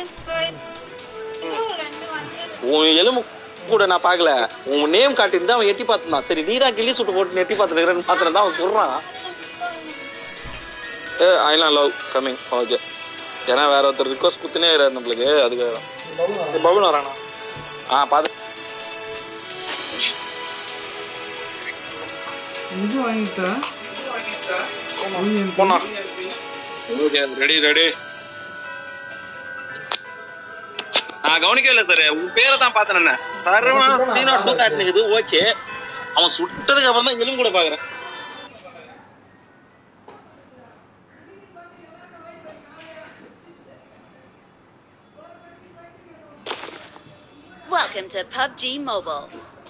உன் எலும்பு கூட நான் பார்க்கல உன் நேம் காட்டியிருந்தா அவன் எட்டி பார்த்துருந்தான் சரி நீ தான் கிள்ளி சுட்டு போட்டு எட்டி பார்த்துருக்கிறேன்னு பார்த்துருந்தா அவன் சொல்றான் ஏ ஐ லவ் கம்மிங் ஓகே ஏன்னா வேற ஒருத்தர் ரிக்வஸ்ட் குத்துனே இருக்கிறாரு நம்மளுக்கு அதுக்கு பபுல் வரானா ஆ பார்த்து இது வாங்கிட்டேன் போனா ஓகே ரெடி ரெடி நான் கவனிக்கவே இல்லை சார் உன் பேரை தான் பார்த்தேன் சரவணா இது ஓகே அவன் சுட்டதுக்கு அப்புறம் தான் எலும்பு கூட பாக்குறேன் Welcome to PUBG Mobile.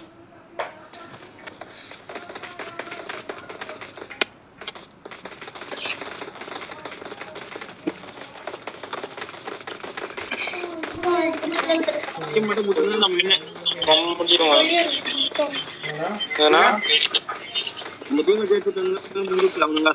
மட்டும் போட்டு நம்ம என்ன நம்ம பண்ணிடுவோம் ஏன்னா இந்த டீமை ஜெயிச்சுட்டு முடிச்சு அவங்க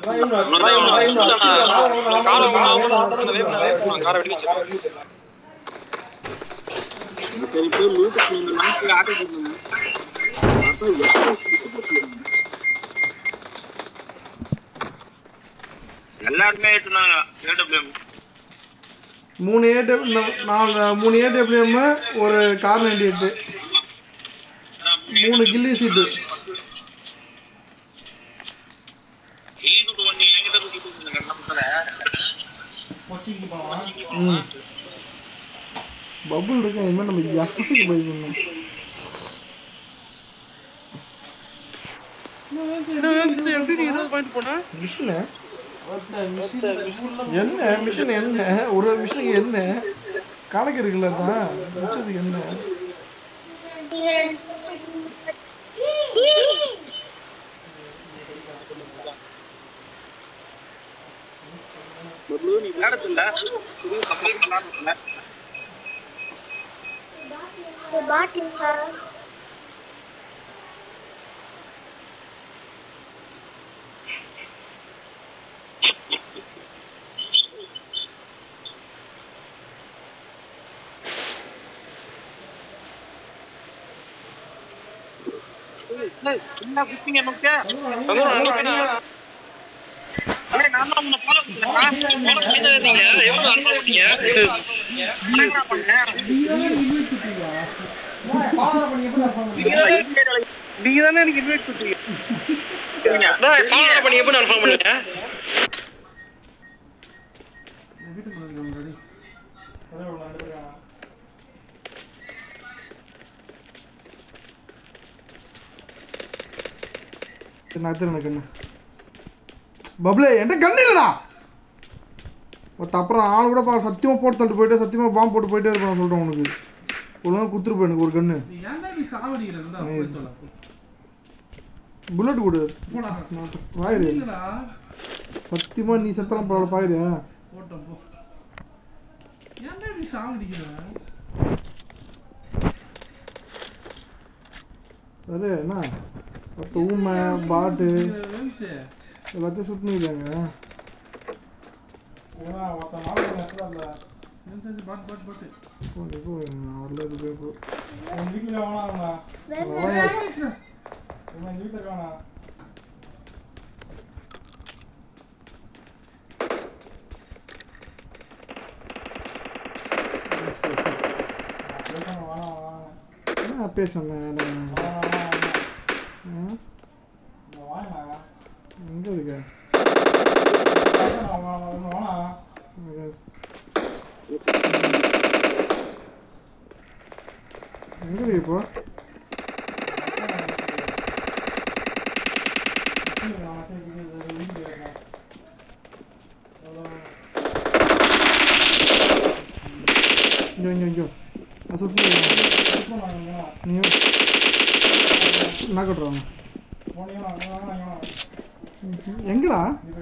காரை வெடிக்க சரி போய் லூட்டு ஆட்டோ போட்டுருங்க எல்லாருமே ஏத்துனாங்க ஏடபிள்யூஎம் மூணு ஏ நாலு மூணு ஏடபிள்யூஎம் ஒரு கார் நைன்டி எட்டு மூணு கில்லி சீட்டு ஈடுக்கு ஒண்ணு என்கிட்ட தூக்கிட்டு வந்துருங்க நம்ம கொச்சிக்கு போவோம் ம் பபுள் இருக்கு அது மாதிரி நம்ம யாருக்கு பை பண்ணணும் மிஷினு என்ன மிஷின் என்ன ஒரு ஒரு மிஷினுக்கு என்ன கணக்கு இருக்குல்ல தான் மிச்சத்துக்கு என்ன நீ விளையாடத்துல புது சப்ளைட் விளையாடுறதுல என்ன குப்பிங்க நமக்கு அண்ணே, நான் தான் உன்னை follow பண்றேன். follow பண்ணிட்டே இருந்தீங்க. எவ்வளவு unfollow பண்ணீங்க? நான் என்ன பண்ணேன்? நீங்க தானே எனக்கு invite கொடுத்தீங்க. அதான் follow பண்ணி எப்படி unfollow பண்ணீங்க? சரி நான் எடுத்துறேன் கண்ணு பப்ளே என்கிட்ட கண்ணு இல்லைடா ஒருத்த அப்புறம் ஆள் கூட பா சத்தியமாக போட்டு தள்ளிட்டு போயிட்டு சத்தியமாக பாம்பு போட்டு போயிட்டே இருப்பான் சொல்கிறேன் உனக்கு ஒழுங்காக குத்துருப்போம் எனக்கு ஒரு கண்ணு ஏன்டா நீ சாவடிக்கிற இருந்தா போய் தொலை புல்லட் கொடு போடா வாயிரு இல்லடா சத்தியமாக நீ செத்தலாம் பரவாயில்ல பாயிரு போட்டோம் போ ஏன்டா நீ சாவடிக்கிற சரி என்ன மொத்த ஊமை பாட்டு வேணுச்சு எல்லாத்தையும் சுட்டுனுக்குறாங்க வேணுச்சு பாட்டு பாட்டு பாட்டு வரல இது போய் போ. என்ன பேசணும் எங்க இருக்க எங்க இருக்கு இப்போ இங்க இங்க இங்க நான் சுத்தி நீ நான் கட்டுறாங்க எங்கடா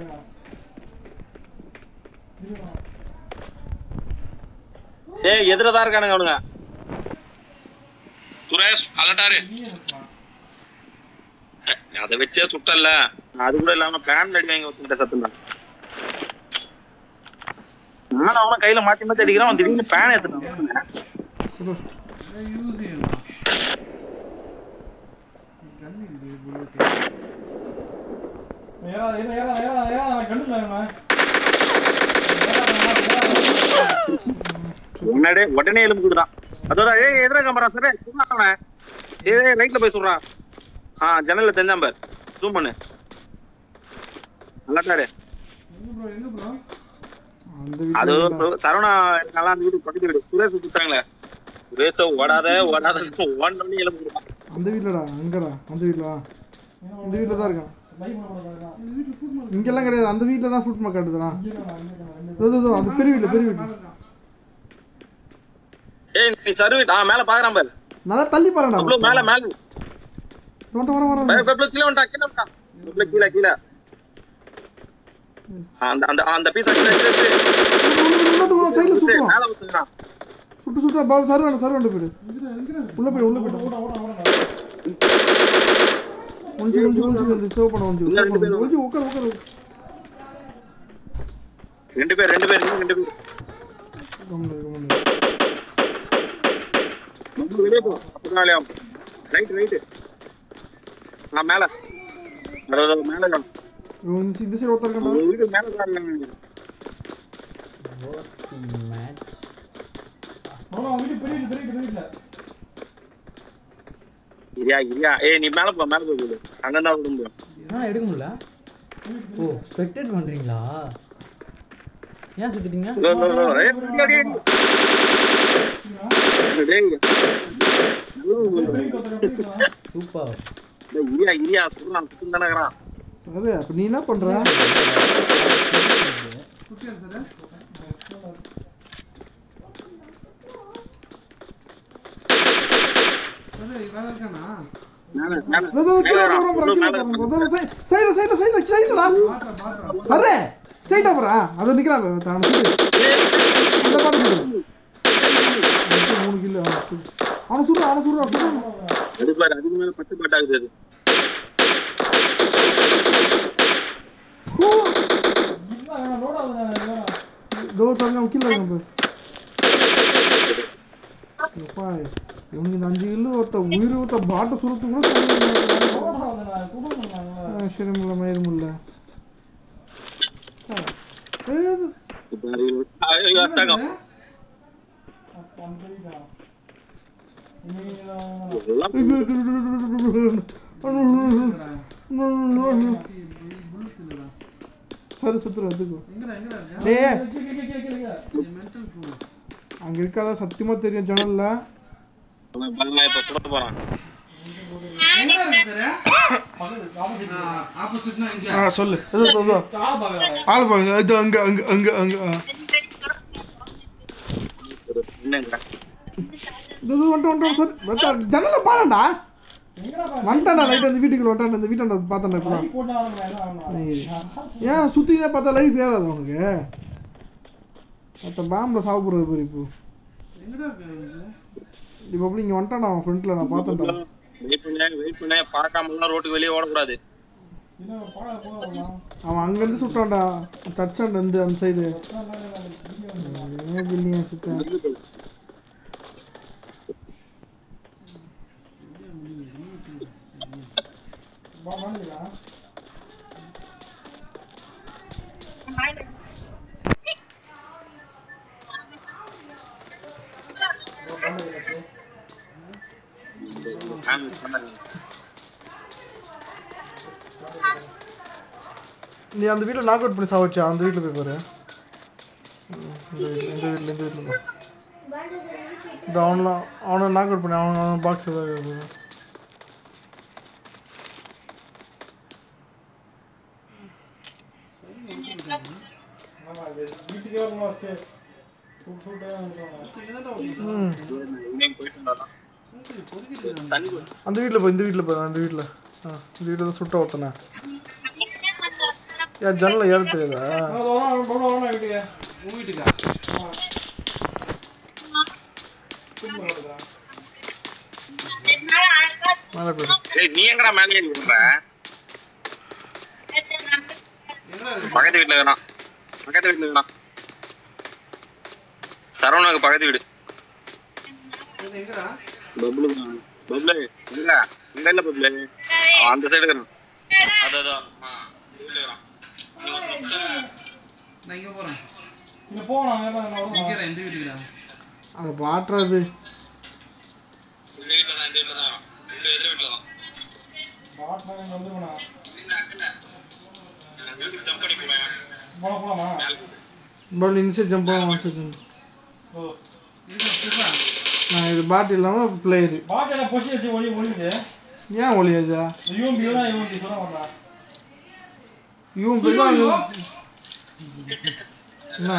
ஏய் எதிரதான் இருக்கானுங்க அவனுங்க சுரேஷ் அலட்டாரு அதை வச்சே சுட்டல அது கூட இல்லாம பேன் அடி வாங்கி ஒருத்தங்கிட்ட சத்துந்தான் நானும் அவன கையில மாத்தி மாத்தி அடிக்கிறான் அவன் திடீர்னு பேன் ஏத்துட்டான் யூஸ் செய்யலாம் கண்ணு இது புல்லட் முன்னாடி உடனே எலும்பு கூடுதான் அதோட ஏய் எதிர கேமரா சரே சும்மா ஏய் ரைட்ல போய் சொல்றான் ஆ ஜன்னல்ல தெரிஞ்சான் பார் ஜூம் பண்ணு நல்லாட்டாரு எங்க ப்ரோ எங்க ப்ரோ அந்த அது வீட்டுல சரவணா நல்லா அந்த வீடு பக்கத்து வீடு சுரேஷ் சுத்தாங்களே சுரேஷ ஓடாத ஓடாத ஓடணும்னு எலும்பு கொடுப்பான் அந்த வீட்லடா அங்கடா அந்த வீட்ல இந்த வீட்ல தான் இருக்கான் இங்கெல்லாம் கிடையாது அந்த வீட்ல தான் ஷூட் காட்டுதுடா இதோ, இதோ, இதோ, அந்த பெரிய வீட்ல பெரிய வீட்ல ஏய் நீ சர்வீட் ஆ மேல பாக்குறான் பாரு நல்லா தள்ளி பாருடா அவ்வளவு மேல மேல வர வர வர பய- பய- பய- கீழே வந்துட்டா கீழே வந்துட்டா இவ்வளவு கீழே கீழே அந்த அந்த அந்த பீஸ் கீழே கீழே கீழே. சைடுல கீழே, சுட்டுவான் மேல ஊத்துறான் சுட்டு சுட்டு பால் சரி வேணும் சரி வேணும் போயிடு உள்ள போயிடு உள்ள போயிடு ஒஞ்சி ஒஞ்சி ஒஞ்சி வந்து சேவ் பண்ண ஒஞ்சி இல்ல, ரெண்டு பேரும். ஒஞ்சி உட்கார் உட்கார் ரெண்டு பேர் ரெண்டு பேர் இன்னும் ரெண்டு பேர் கம்முனு, கம்முனு. நம்ம வெளியே போ அப்பதான் ரைட் ரைட் நான் மேல அதாவது மேல இருக்கான். இவன் இந்த இந்த சைடு ஒருத்தருக்கா ஒரு வீடு மேல இருக்காங்க. ஓசி மேட்ச் bro, அவன் வீட்டு பெரிய வீடு, பெரிய வீடு, பெரிய வீட்டுல. இரியா இரியா ஏய் நீ மேல போ மேல போய் போடு அங்க தான் விட முடியும் என்ன எடுக்க முடியல ஓ ஸ்பெக்டேட் பண்றீங்களா ஏன் சுத்திட்டீங்க லோ, லோ, லோ. ஏய், பின்னாடி. டேய். சூப்பர் டேய், இரியா இரியா சொல்றான் சுத்தம் தானே இருக்கிறான் அது அப்ப நீ என்ன பண்ற குட்டியா சார் சரி வேலை இருக்கானா மேல மேல இதோ, இதோ, கீழே மேல போறோம், போறோம், மேல கீழே போறோம். இதோ, இதோ, சைடுல, சைடுல, சைடுல, சைடுலடா. பாட்றா பாட்றா சரே, சைடுடா போறா. அதோ நிக்கிறான், தான் சைடு. இந்த பாட்டு போடு. அடுத்து மூணு கிலோ அவனை சுடுறா அவனை சுடுறா சுடுறா அது பாரு அதுக்கு மேல பத்து பாட்டாகுது அது ஓ, இதுதான் வேணாம், load ஆகுது, வேணாம். இதோ தரங்க அவன் கீழே இருக்கான் பாரு. எப்பா, இவனுக்கு இந்த அஞ்சு கிலோ ஒருத்த உயிர் ஒருத்த பாட்டை சுரத்து கூட தெரியாது. load ஆகுது, நான் சுடணும் நான். சரி முல்ல மயிர் முல்ல ஏது இப்ப அது ஐயோ, அத்தாங்க. அப்ப அந்த வீடா? நீ தான் எல்லாம் புல்லட் இல்லடா சரி சுத்துற அதுக்கு எங்கடா எங்கடா இருக்க? டேய் கீழே, கீழே, கீழே, கீழே, கீழே. மென்டல் ஃபோன் அங்க இருக்காத சத்தியமா தெரியும் ஜன்னல்ல நான் இப்ப சுட போறான் எங்கடா இருக்கு சார் பக்கத்து, opposite. ஆப்போசிட்னா இங்க ஆ சொல்லு இது இது ஆள் பார்க்கறாங்க. ஆள் பாருங்க இது அங்க அங்க அங்க அங்க ஆ. என்னங்க இது இது வந்துட்டு வந்துட்டு சார் வந்தா ஜன்னல்ல பாருடா எங்கடா பாரு? வந்துட்டான்டா லைட் அந்த வீட்டுக்குள்ள வந்துட்டான் இந்த வீட்டாண்ட பார்த்தான்டா இப்போ கை போட்டா அவனுக்கு என்ன ஆகணும்? ஏன் சுத்தினே பார்த்தா லைஃப் ஏறாது உனக்கு மற்ற பாம்பில் சாப்பிட்றது பேர் இப்போ எங்கடா இருக்கு இப்போ அப்படி இங்கே வந்துட்டான்டா அவன் ஃப்ரெண்ட்ல நான் பார்த்தேன்டா வெயிட் பண்ண வெயிட் பண்ண பார்க்காமலாம் ரோட்டுக்கு வெளியே ஓடக்கூடாது இன்னும் பார்க்க போகலாம். அவன் அங்கேருந்து சுட்டான்டா சர்ச்சாண்ட இருந்து அந்த சைடு பில்லியன் சுத்தேன் வா, வாங்கிடா. நீ அந்த வீட்டில் நாக் அவுட் பண்ணி சாவச்சா அந்த வீட்டில் போய் பாரு ம், இந்த வீட்டில் இந்த வீட்டில் இந்த வீட்டில் இந்த அவனெலாம் அவனை நாக் அவுட் பண்ணி அவன் அவன் பாக்ஸ் ஏதாவது இருக்குது. ஆமா, இது வீட்டுக்கே வரணும் first. சூட் சூட்டா வந்துருவாங்க. ம் போயிட்டு வந்தாதான் தண்ணி கொடு. அந்த வீட்டில் போய் இந்த வீட்டில் போய் அந்த வீட்டில் ஆ இந்த வீட்டில் தான் சுட்ட ஒருத்தனை ஏன் ஜன்னலில் ஏற தெரியாதா ஆ, இதோ வரோம், பவுன் வரோம் வீட்டுக்கு. உங்க வீட்டுக்கா சூப்பர் வருதா? மேலே போயிடு ஏய் நீ எங்கடா மேலே ஏறி விடுற எங்கடா இருக்கு பக்கத்து வீட்டுல வேணாம் பக்கத்து வீட்டுல வேணாம் சரவணாக்கு பக்கத்து வீடு இது எங்கடா பப்ளு பப்ளு இல்ல இங்க இல்ல பப்ளு அவன் அந்த சைடு இருக்கிறான் அது அதான் ஆ, இதுல இருக்கிறான். நீ ஒரு நிமிஷம் நான் இங்க போறேன் இங்க போகணும், அங்க தான் நான் வருவேன். நிக்கிறேன் இந்த வீட்டுக்குடா அதை பாட்டுறது இந்த வீட்டுல தான் இந்த வீட்டுல தான் இந்த எதிர வீட்டுல தான் பாட்னா இங்க வந்துருவேண்ணா. நான் வீட்டுக்கு ஜம்ப் பண்ணி போவேன் போலாம், போலாமா? பட் இன்சைட் ஜம்ப் ஆகும் ஒன் செகண்ட் ஓ. இது புதுசா நான் இது பாட்டு இல்லாமல் பிளேயரு பாட்டில பொசி வச்சு ஒளி ஒளியுது. ஏன் ஒளியாதா இந்த UMP தான் UMP, சொல்ல மாட்டேன். இவன் போய் தான் இவன் என்ன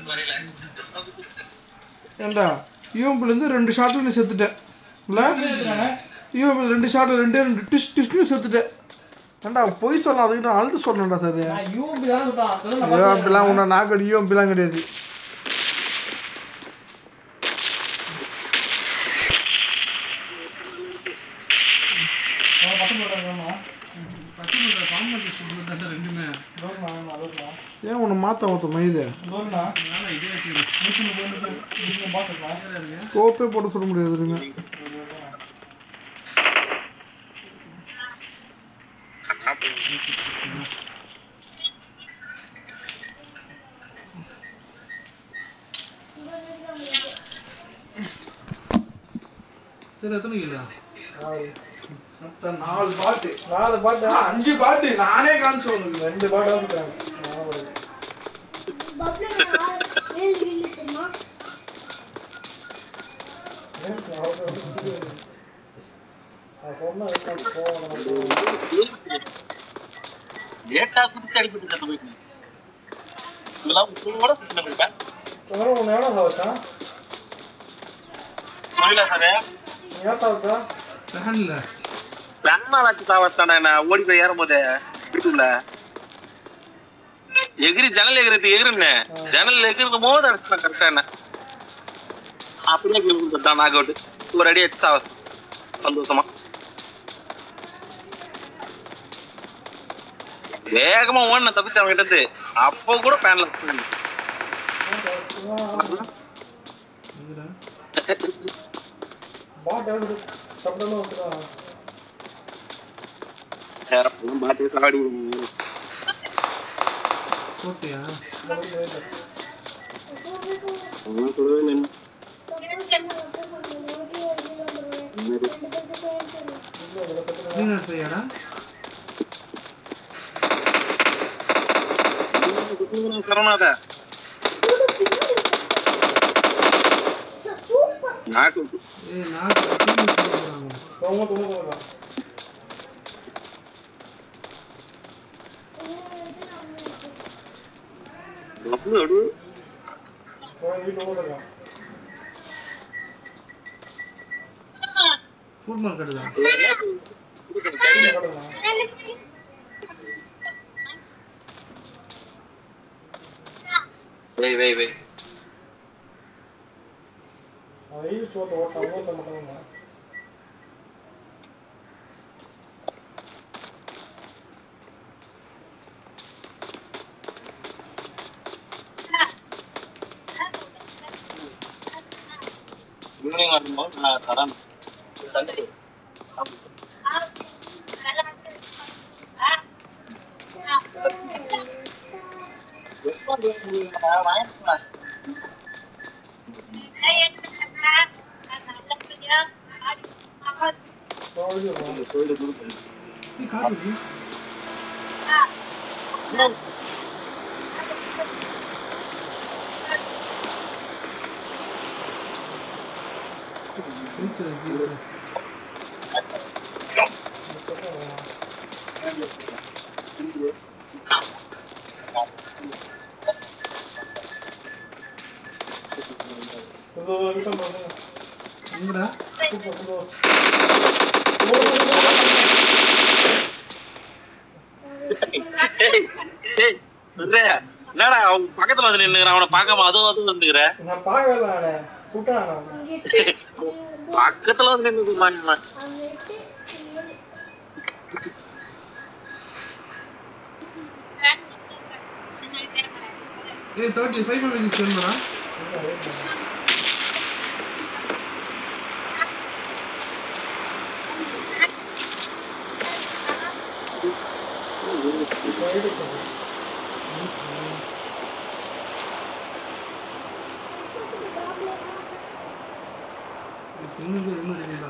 ஏண்டா யூஎம்பிலேருந்து ரெண்டு ஷாட்டில் நீ செத்துட்டேன் இல்லை எடுத்துட்டானே. யூஎம்பி ரெண்டு ஷாட்டில் ரெண்டே ரெண்டு டிஷ் டிஷ்னு செத்துட்டேன் ஏண்டா பொய் சொல்லலாம் அதுக்கு நான் அழுது சொல்லணும்டா சார் நான் UMP தானே சுட்டான். அதுதான் நான் ஐயோ பாத்து- அப்படிலாம் உன்னை நாக்கடி யூஎம்பிலாம் கிடையாது அவன் பத்து போட்டான் வேணுமா? பச்சை மிளகா காம்பவுண்ட் சுடுறது தாண்டா ரெண்டுமே தோறுண்ணா, வேணுமா, தோறுண்ணா. ஏன் உன்னை மாற்ற மாற்ற மயிறு தோறுண்ணா. அதனால இதே வச்சுக்கிறேன் நூத்தி முப்பது, நூத்தி- நூத்தி பாஸ் இருக்கலாம். எங்கடா இருக்கு கோப்பே போட்டு சுட முடியாது இருங்க இதுல எத்தனை கிலோ நாலு. மொத்தம் நாலு பாட்டு நாலு பாட்டு ஆ, அஞ்சு பாட்டு நானே காமிச்சு உங்களுக்கு ரெண்டு பாட்டு வந்துக்கிறாங்க நாலு. ஏன் நாலு? நான் சொன்ன இடத்துல போகணும். லேட்டா குடிச்சு அடிப்பட்டு சத்த போயிட்டு இதெல்லாம் உங்களோட சுத்தின போயிட்டேன் உனக்கு உன்னை எவ்வளோ சாவச்சான் புரியல சாரே நீ ஏன் சாவச்சா ஃபேன்ல பெண்ணாலாச்சு தாவத்தானே நான் ஓடி போய் ஏறும்போது வீட்டுக்குள்ள எகிரி ஜன்னல் எகிரிட்டு எகிருன்னு ஜன்னல் எகிரும் போது அடிச்சுட்டேன் கரெக்டா என்ன அப்படியே கீழே கொடுத்துட்டான் நாக் அவுட் ஒரு அடி அடிச்சு சாவ சந்தோஷமா வேகமா ஓடின தப்பிச்சு அவன் கிட்ட இருந்து அப்போ கூட பேன்ல இதுடா பாட்டு எவ்வளோ சப்டமாக வச்சுக்கலாம் பாட்டு சாடி போட்டியா நீ செய்யாடா சரணாத நாக்கு ஏய் நான் கட்டி போறாங்க ரொம்ப தூங்க ரொம்ப எடு வீட்டில் போட்டுருக்கான் ஃபுட் மார்க்கெட் தான் போட்டுருக்கான் வெய் வெய் வெய் அவன் வெயில் சோத்தை ஓட்டான் மூத்த மட்டும் தான் ஈவினிங் வரும்போது நான் தரேன் சண்டே நீ காட்டு டீச்சர் டீச்சர் புது நிமிஷம் பாருங்க எங்கடா சூப்பர் புது ஏய், ஏய், விட்றே. என்னடா அவன் பக்கத்துல வந்து நின்னுக்கிறான் அவனை பார்க்காம அதுவும் அதுவும் வந்துக்கிற நான் பார்க்கவே இல்லை நானே சுட்டான் நான் பக்கத்துல வந்து நின்னுக்கிறான் ஏய் தேர்ட்டி ஃபைவ் டுவெண்ட்டி சிக்ஸ் வேணுமாடா தின்னு இன்னும் ரெடிடா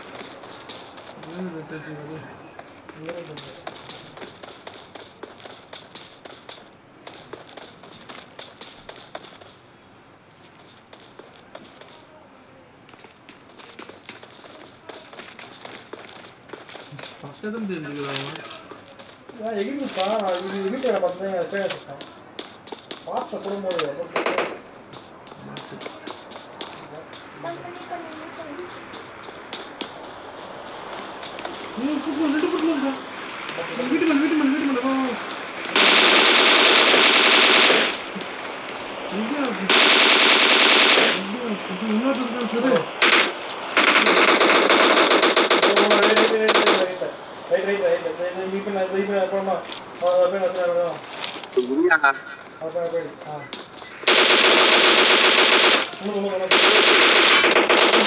ஏன் தேர்ட்டி அது பக்கத்துல தெரிஞ்சுக்கலாம் ஏன் எகிரிப்பா இது வீட்டை பார்த்து தான் பேர் எடுத்தான் பார்த்த சொல்லும்போது அப்புறம் ஏய் ஃபுட்பால் ரெண்டு ஃபுட்பால்டா வீட்டு மேல வீட்டு மேல வீட்டு மேல வா எங்கயா இன்னொரு சொல்லு ரைட் ரைட் ரைட் ரைட் இப்போ நான் இப்போ அப்புறமா அதை போய் வந்து அப்புறம் அப்புறம் போய் ஆ இன்னும் இன்னும் இன்னும்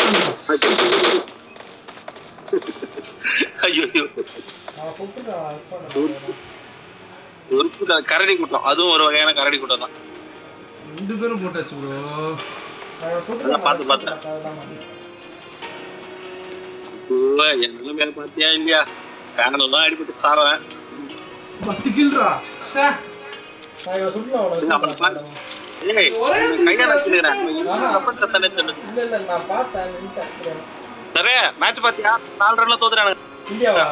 ஐயோ ஐயோ. நான் சுட்டுட்டேன் மிஸ் பண்ணேன் ஒரு கரடி கூட்டம் அதுவும் ஒரு வகையான கரடி கூட்டம் தான் ரெண்டு பேரும் போட்டாச்சு ப்ரோ நான் சுட்டுட்டேன் பார்த்து, பார்த்து. அதான் உள்ள என் நிலைமையில பாத்தியா இல்லையா பேனல் தான் அடிபட்டு சாரேன் பத்து கில்ரா சே நான் இவன் சுட்டுலாம் அவனை அப்புறம் பாரு. ஏய், ஒரே கையில வச்சிருக்கிறேன். ரப்பர் தட்டனே தெரியல. இல்ல இல்ல நான் பார்த்தேன் நின்னுட்டேன். சரே, match பாத்தியா? நாலு run ல தோத்துட்டானுங்க. இந்தியாவா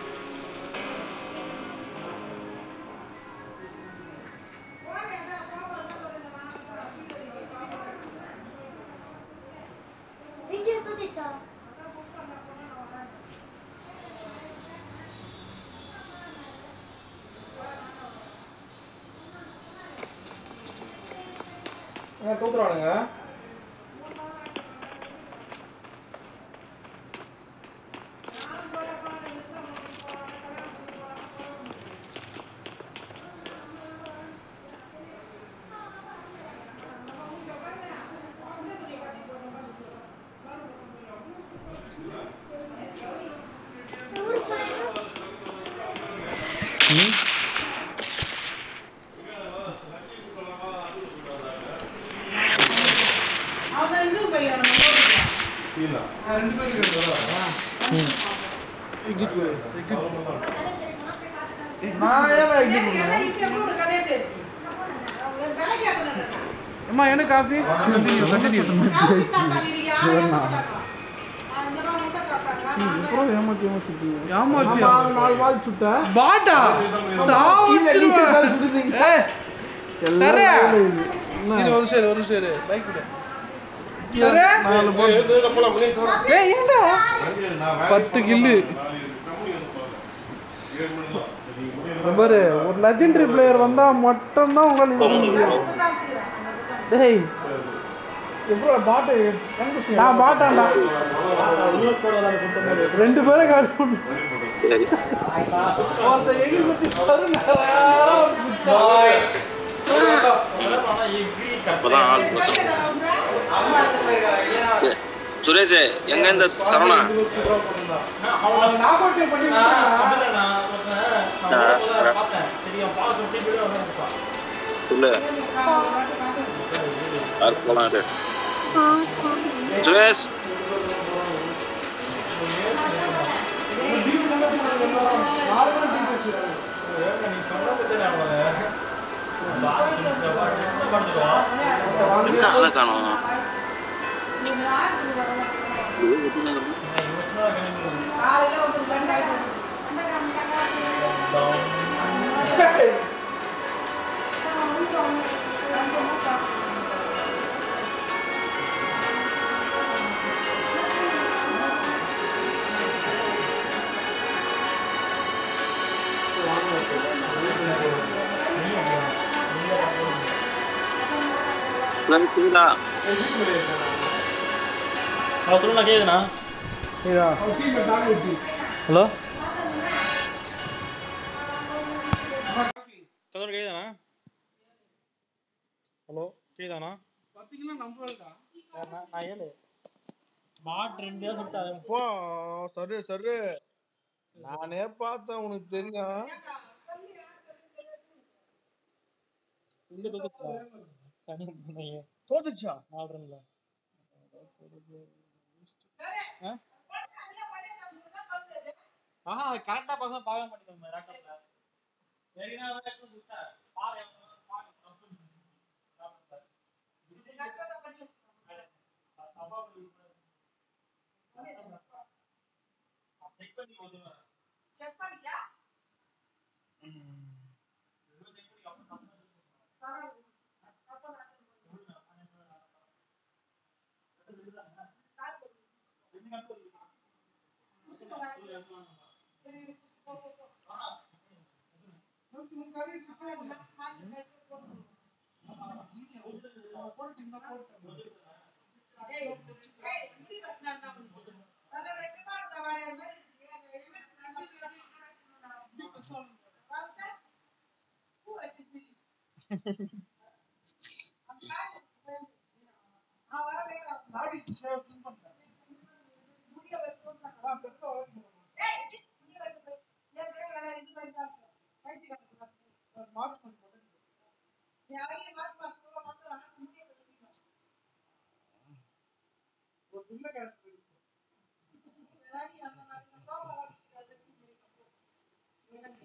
Video tu dia cakap. ஆ தோத்துறானுங்க ரெண்டு பேர் இருக்காங்க எக்ஸிட் கொடு எக்ஸிட் நான் ஏன் எக்ஸிட் பண்ணேன் அம்மா என்ன காஃபி கண்டினியூ கண்டினியூ அப்புறம் ஏமாத்தி ஏமாத்தி ஏமாத்தியா நாலு பால் சுட்டேன் பாட்டா சாவச்சிருவேன் ஏய் சரே இது ஒரு சரி ஒரு சரி பைக் கொடு சரே நாலு பால் ஏய் ஏன்டா பத்து கில்லு பாரு ஒரு லெஜெண்டரி பிளேயர் வந்தா மட்டும்தான் உங்களால இது பண்ண முடியும் டேய் எப்போ பாட்டு நான் பாட்டான்டா ரெண்டு பேரும் கால் சரி. ஒருத்தன் எங்க குத்தி அப்பதான் ஆள் பிரச்சனை. ஏய், சுரேஷ் எங்க இந்த சரவணா நாகோட்டியம் பண்ணி விட்டுருந்தா. சொல்லு யாரு போலாம் இரு. சுரேஷ் எங்க ஆளை காணோம் கேக்குதா அவன் சொல்லுண்ணா கேக்குதுண்ணா ஹலோ சதோட கேக்குதாண்ணா ஹலோ கேக்குதாண்ணா பாத்தீங்கன்னா நம்புறதா நான் நான் ஏழு மாட் ரெண்டு தான் சொல்லிட்டாங்க அப்பா சரி சரி நானே பார்த்தேன் உனக்கு தெரியும் இங்க தோத்துச்சா சனி சொன்னீங்க தோத்துச்சா நாலு ரன்ல ஆஹா கரெக்டா பசங்க பார்க்க மாட்டேங்க ரேக்கப்ல சரினா தான் கொடுத்தா பாரு பாரு செக் பண்ணி ஓதுவேன்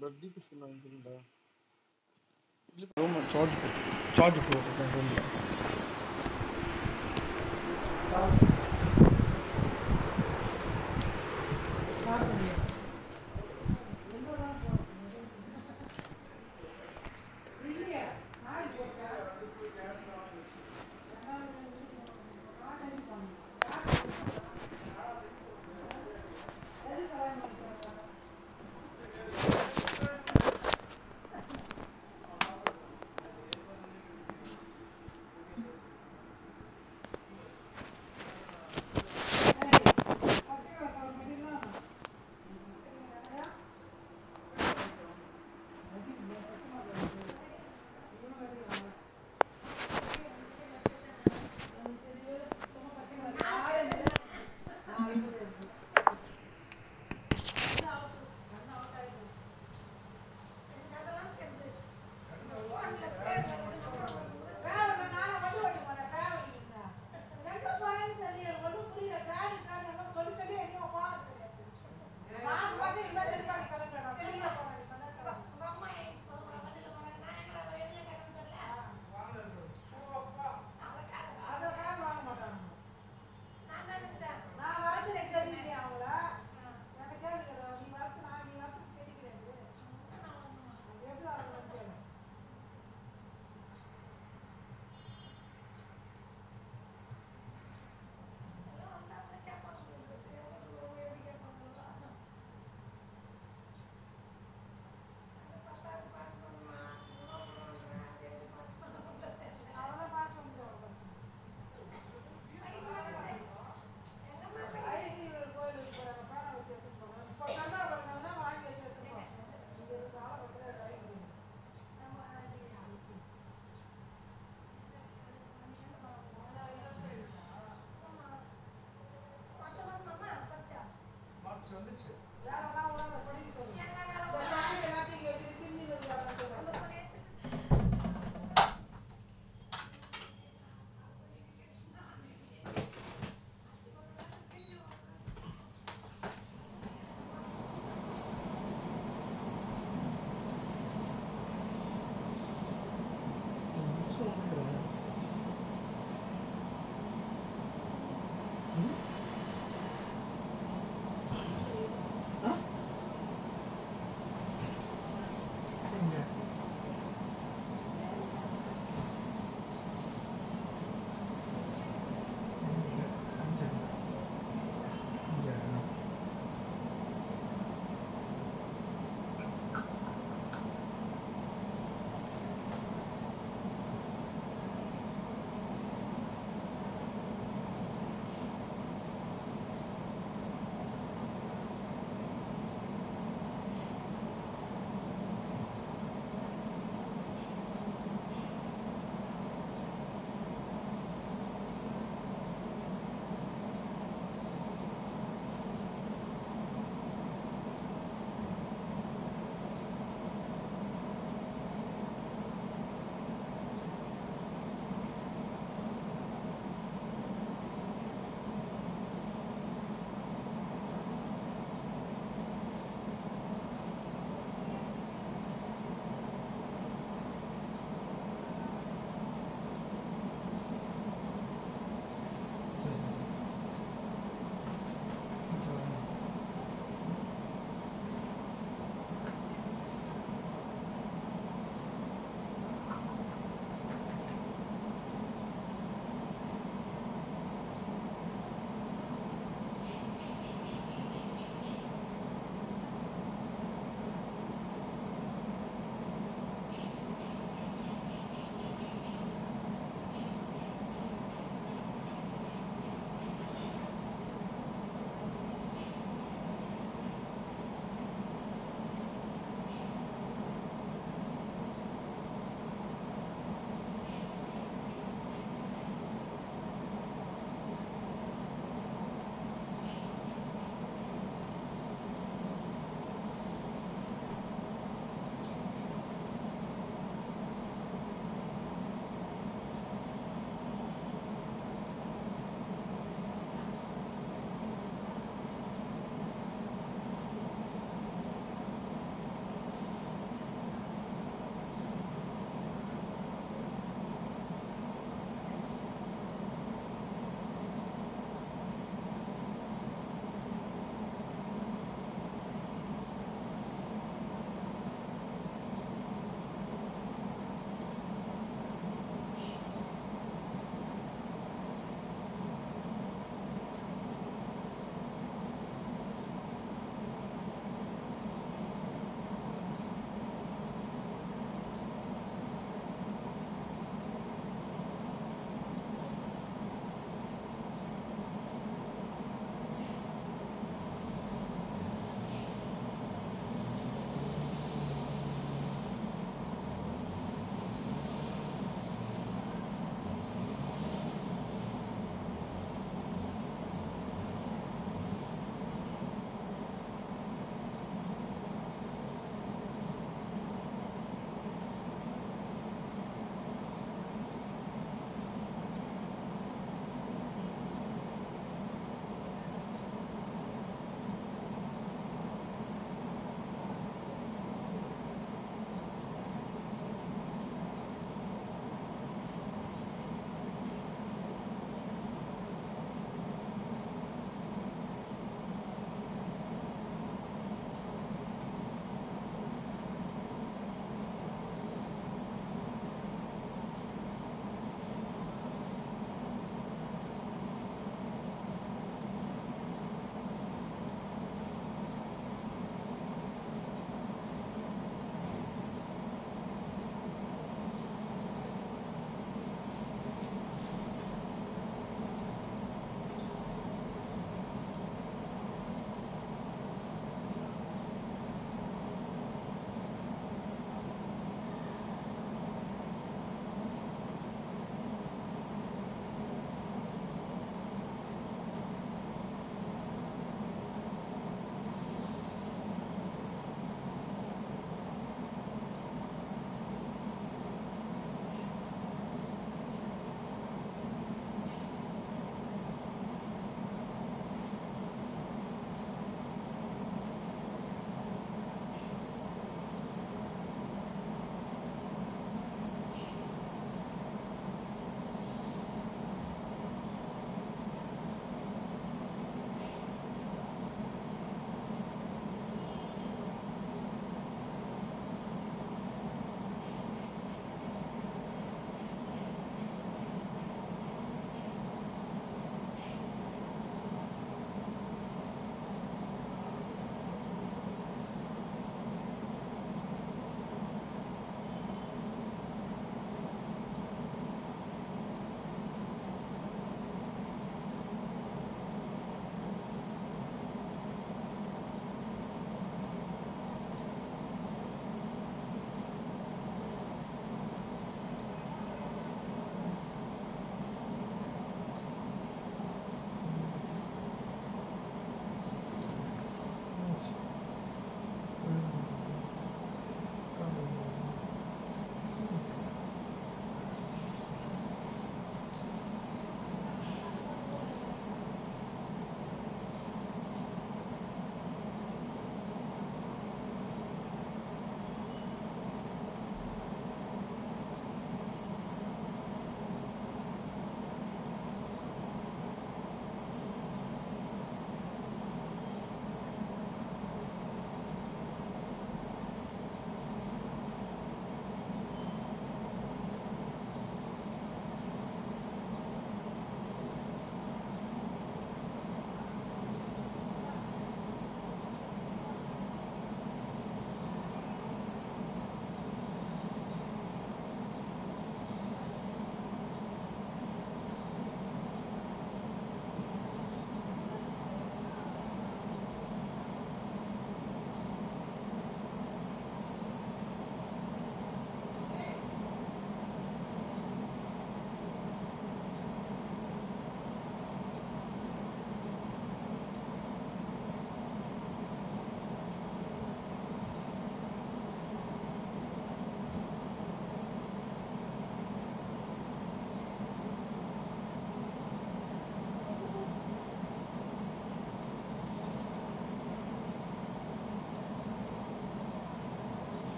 பிளட் டிபிஷன் வாங்கிக்கிறேன்டா ரூம் சார்ஜ் சார்ஜ் போட்டுருக்கேன் ரூமில்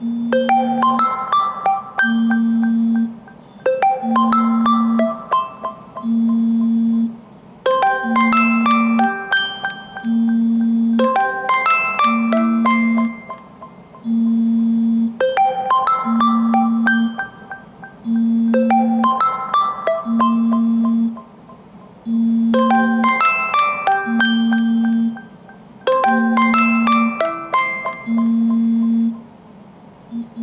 ஆ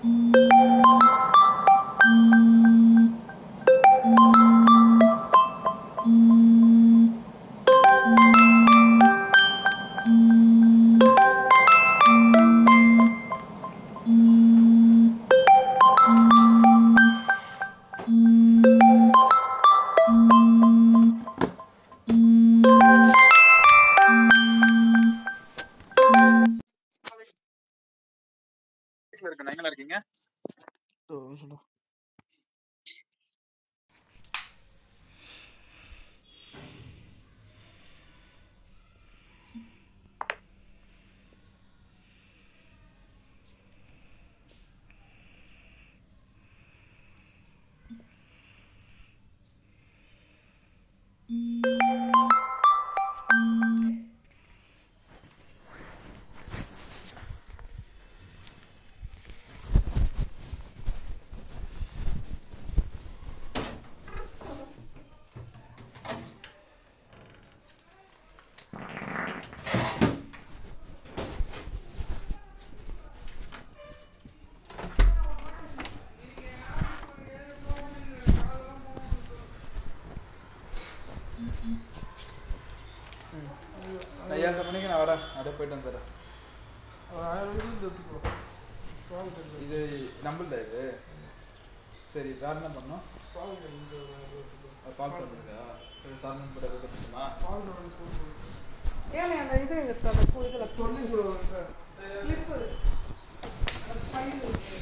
வீட்டுல இருக்கேன் எங்க இருக்கீங்க நான் ஏழரை மணிக்கு நான் வரேன் அப்படியே போயிட்டு வந்துடுறேன் ஆயிரம் ரூபாய் எடுத்துக்கோ பால் கட்டு இது நம்மள்ட இது சரி வேற என்ன பண்ணோம் பால் கட்டு எடுத்துக்கோ அது பால் சாப்பிடுங்க சரி சாமி கூட கொடுத்துமா பால் கட்டு போட்டு ஏன் அந்த இது இருக்கு அந்த பூ இதில் சொல்லி சொல்லுவாங்க கிளிப்பு அந்த ஃபைல் இருக்கு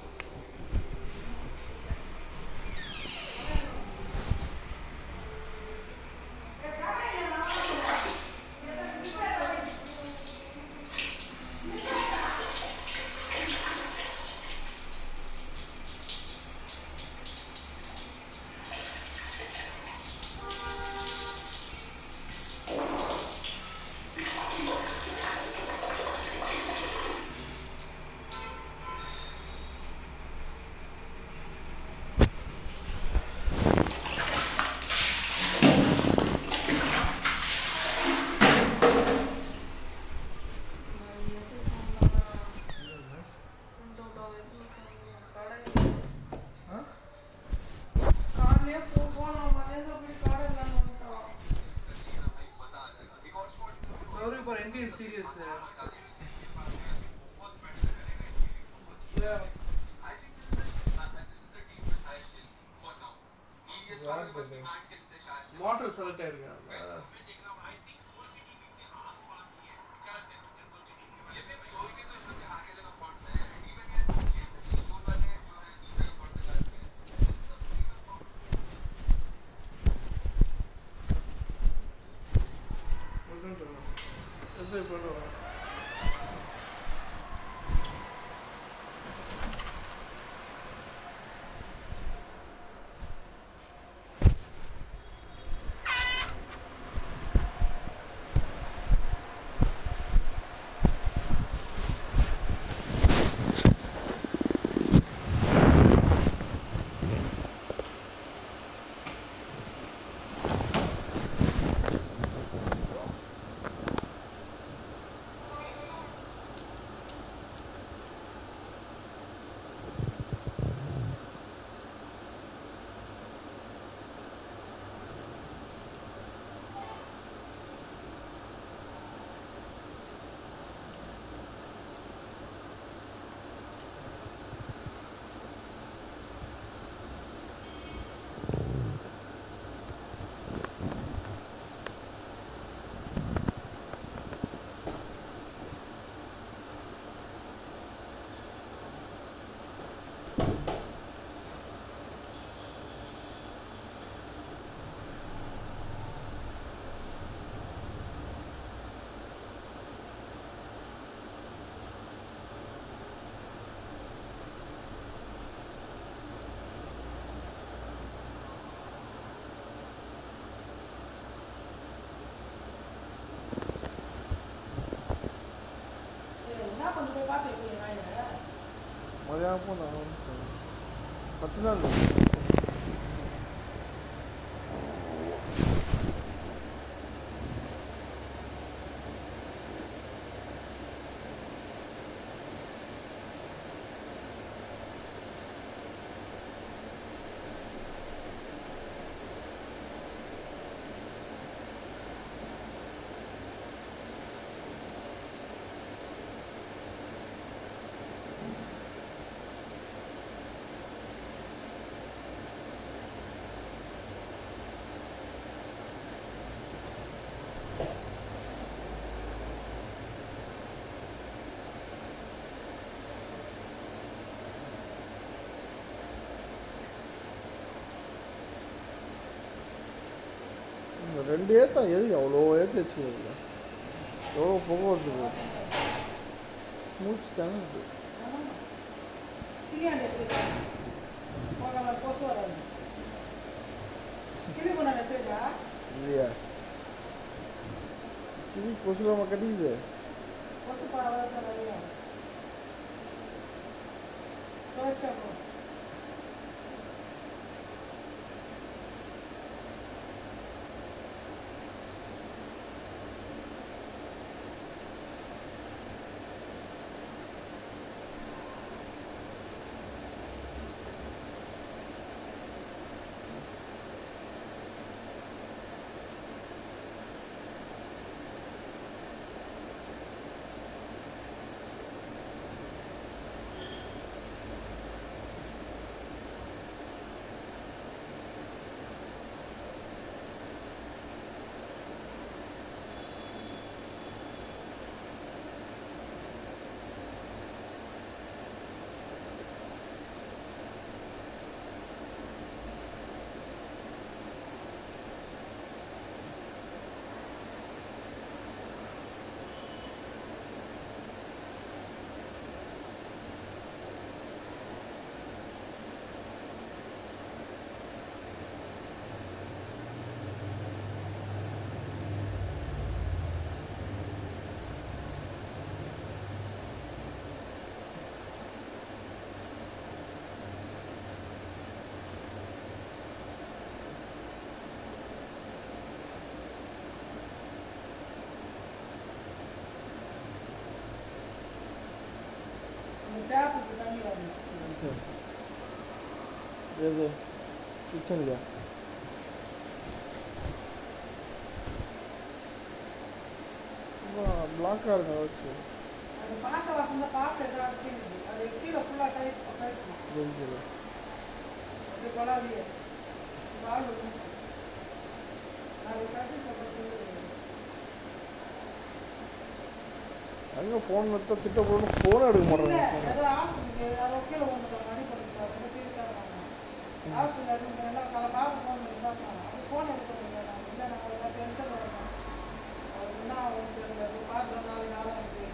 காலையிலே போ போனோம் மதியம் போய் காடை இல்லாமல் வந்துட்டோம் Gowri for Indian serious model select ஆயிருக்கேன் எது பண்ணுவோம் என்ன கொஞ்சம் போய் பார்த்து நாயை மதியானம் போனோம் பத்து நாள் ரெண்டு ஏற்றம் எதுக்கு அவ்வளோ ஏற்றி வச்சுக்கிறது எவ்வளோ புகை வருது பாரு. மூச்சு தானே கிளியாண்டி எடுத்துருக்கா போகாம கொசு வராது கிளி பண்ண எடுத்துருக்கா இல்லையா கிளி கொசுலாம கட்டிக்குது கொசு பரவாயில்ல நிறைய துவைச்சிட்டா போ அந்த டேப்புக்கு தண்ணி வரணும் எது கிச்சன்லையா பிளாக்காக இருக்க வச்சு அந்த பாச வாசம் தான் பாசம் எதாவது செய்யுது அது கீழே ஃபுல்லாக டைட் டைட் தெரிஞ்சது அப்படி கொலாவியே பால் இருக்கும் நாளைக்கு சர்வீஸில் போய் சொல்லி அங்கே ஃபோன் எடுத்தா திட்ட போடணும் ஃபோன் எடுக்க இல்லை மாட்டேன் ஏதோ ஹாஸ்பிட்டலுக்கு யாரோ கீழே வந்துட்டாங்க அடிப்பட்டு ரொம்ப சீரியஸாக இருக்காங்க ஹாஸ்பிட்டல் அட்மிட் பண்ணா காலை பார்க்க ஃபோன் பண்ணி தான் சொன்னாங்க அப்படி ஃபோன் எடுக்க முடியல நான் இல்லை நான் அவ்வளோ டென்ஷன் வரணும் அவருக்கு என்ன ஆகும் தெரியல அது பார்க்குற நாளைக்கு நாளாக தெரியல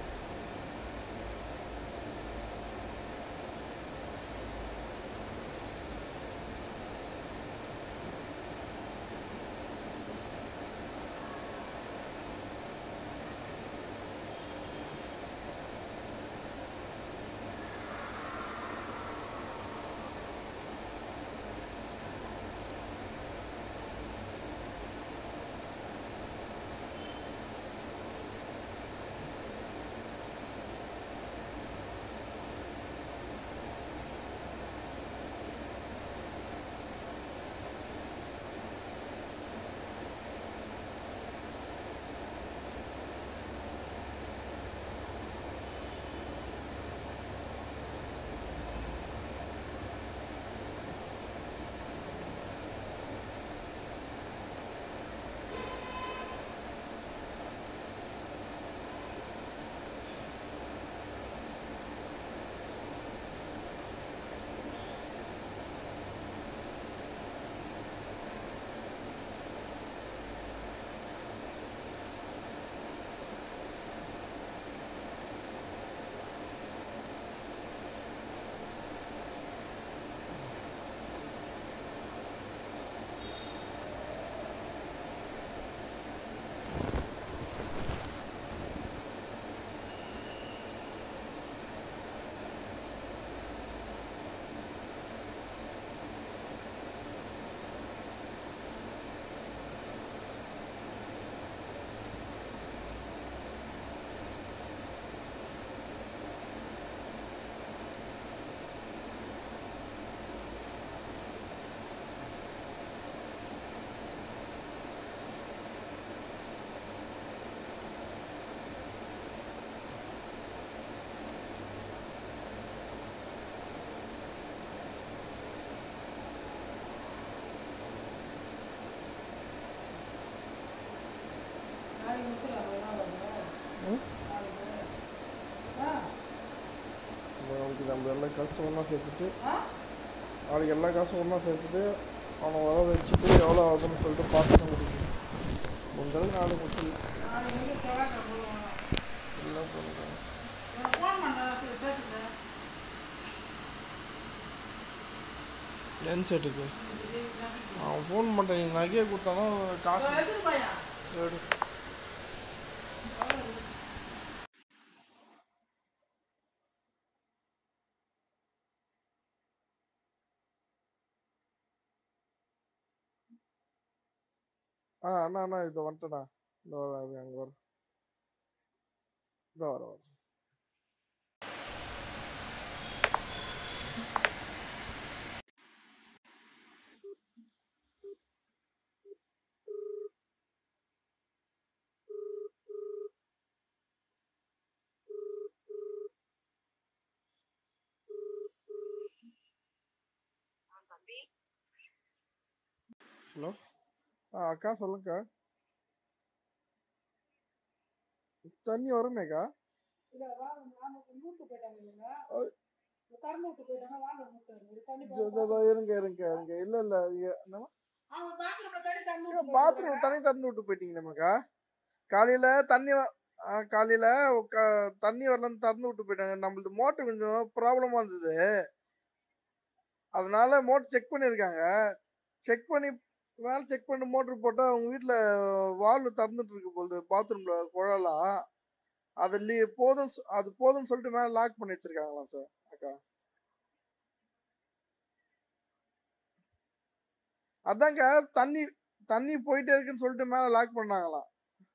நாளைக்கு முடிச்சிடலாம் ஒரு நாள் வந்து ம்? நாளைக்கு ஆ நாளைக்கு நம்ம எல்லா காசும் ஒன்றா சேர்த்துட்டு ஆ நாளைக்கு எல்லா காசும் ஒன்றா சேர்த்துட்டு அவனை வர வச்சுட்டு எவ்வளோ ஆகுதுன்னு சொல்லிட்டு பார்த்து முடியும் உங்களுக்கு நாலு முட்டு நான் எங்கே செவ்வாய்க்கிழமை போடுவாங்க எல்லாம் பண்ணுறேன் எனக்கு ஃபோன் பண்ணேன் சரி சேர்த்துங்க என் செட்டுக்கு அவன் ஃபோன் பண்ணுறேன் நகையை கொடுத்தானா காசு எடுத்துட்டு போயா எடு ஆ அண்ணா அண்ணா இது வந்துட்டேண்ணா இந்த வர அங்கே வர இந்த வர வர ஹலோ ஆ அக்கா சொல்லுங்கக்கா தண்ணி வருமேக்கா இல்லை வா நாம மூட்டு போயிட்டாங்க இல்லைங்க ஓய். திறந்து விட்டு போயிட்டாங்க வாங்க மூட்டாரு ஒரு தண்ணி இதோ, இதோ, இதோ, இருங்க இருங்க இருங்க இல்லை இல்லை என்னம்மா அவன் பாத்ரூம்ல தண்ணி திறந்து விட்டு பாத்ரூம் தண்ணி திறந்து விட்டு போயிட்டீங்க நமக்கா காலையில தண்ணி வ- ஆ, காலையில க- தண்ணி வரலன்னு திறந்து விட்டு போயிட்டாங்க நம்மளுக்கு மோட்டர் கொஞ்சம் ப்ராப்ளமா இருந்தது அதனால மோட்டர் செக் பண்ணியிருக்காங்க செக் பண்ணி மேலே செக் பண்ணி மோட்டர் போட்டால் அவங்க வீட்டில் வால்வு திறந்துட்டு இருக்கு போகுது பாத்ரூமில் குழலாம் அது லீ போதும் சொ- அது போதும்னு சொல்லிட்டு மேலே லாக் பண்ணி வச்சிருக்காங்களாம் சார் அக்கா அதாங்க தண்ணி தண்ணி போயிட்டே இருக்குன்னு சொல்லிட்டு மேலே லாக் பண்ணாங்களாம்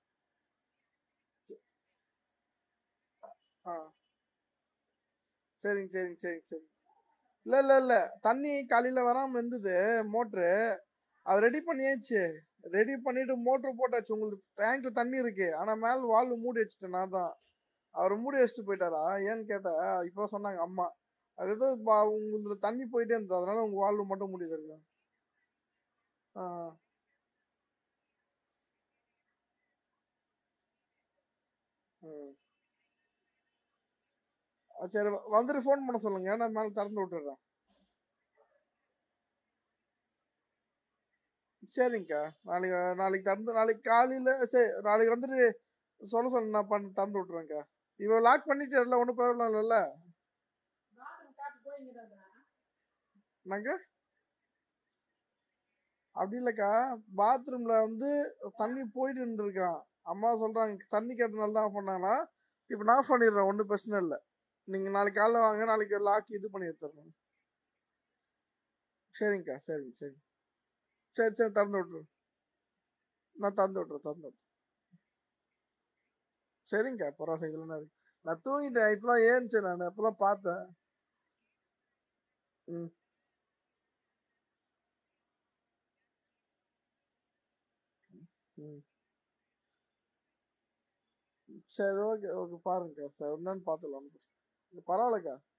ஆ சரிங்க சரிங்க சரிங்க சரி இல்லை இல்லை இல்லை தண்ணி காலையில் வராமல் இருந்தது மோட்ரு அதை ரெடி பண்ணியாச்சு ரெடி பண்ணிட்டு மோட்ரு போட்டாச்சு உங்களுக்கு டேங்க்ல தண்ணி இருக்கு ஆனால் மேலே வால்வு மூடி வச்சுட்டேன் நான் தான் அவர் மூடி வச்சுட்டு போயிட்டாரா ஏன்னு கேட்டேன் இப்போ சொன்னாங்க அம்மா அது ஏதோ பா- உங்களுக்கு தண்ணி போயிட்டே இருந்தது அதனால உங்கள் வால்வு மட்டும் மூடி இருக்கு ஆ ம் ஆ, சரி வ- வந்துட்டு ஃபோன் பண்ண சொல்லுங்க நான் மேலே திறந்து விட்டுறேன் சரிங்கக்கா நாளைக்கு நாளைக்கு திறந்து நாளைக்கு காலையில் சரி நாளைக்கு வந்துட்டு சொல்ல சொல்ல நான் பண்ண திறந்து விட்றேன்க்கா இவன் லாக் பண்ணிட்டு இல்லை ஒன்றும் ப்ராப்ளம் இல்லைல்ல பாத்ரூம் காப்பி போய்ங்கிறாங்க நாங்க அப்படி இல்லைக்கா பாத்ரூமில் வந்து தண்ணி போயிட்டு இருந்திருக்கான் அம்மா சொல்கிறாங்க தண்ணி கேட்டனால தான் ஆஃப் பண்ணாங்கன்னா இப்போ நான் ஆஃப் பண்ணிடுறேன் ஒன்றும் பிரச்சனை இல்லை நீங்கள் நாளைக்கு காலைல வாங்க நாளைக்கு லாக் இது பண்ணி எடுத்துடுறேன் சரிங்கக்கா சரிங்க சரி சரி சரி திறந்து விட்ருறேன் நான் திறந்து விட்றேன் திறந்து விட்றேன் சரிங்கக்கா பரவாயில்ல இதில் நான் நான் தூங்கிட்டேன் இப்போ தான் ஏன்ச்சேன் நான் அப்போ தான் பார்த்தேன் ம் ம் சரி ஓகே ஓகே பாருங்கக்கா சார் என்னன்னு பார்த்துக்கலாம் பரவாயில்லக்கா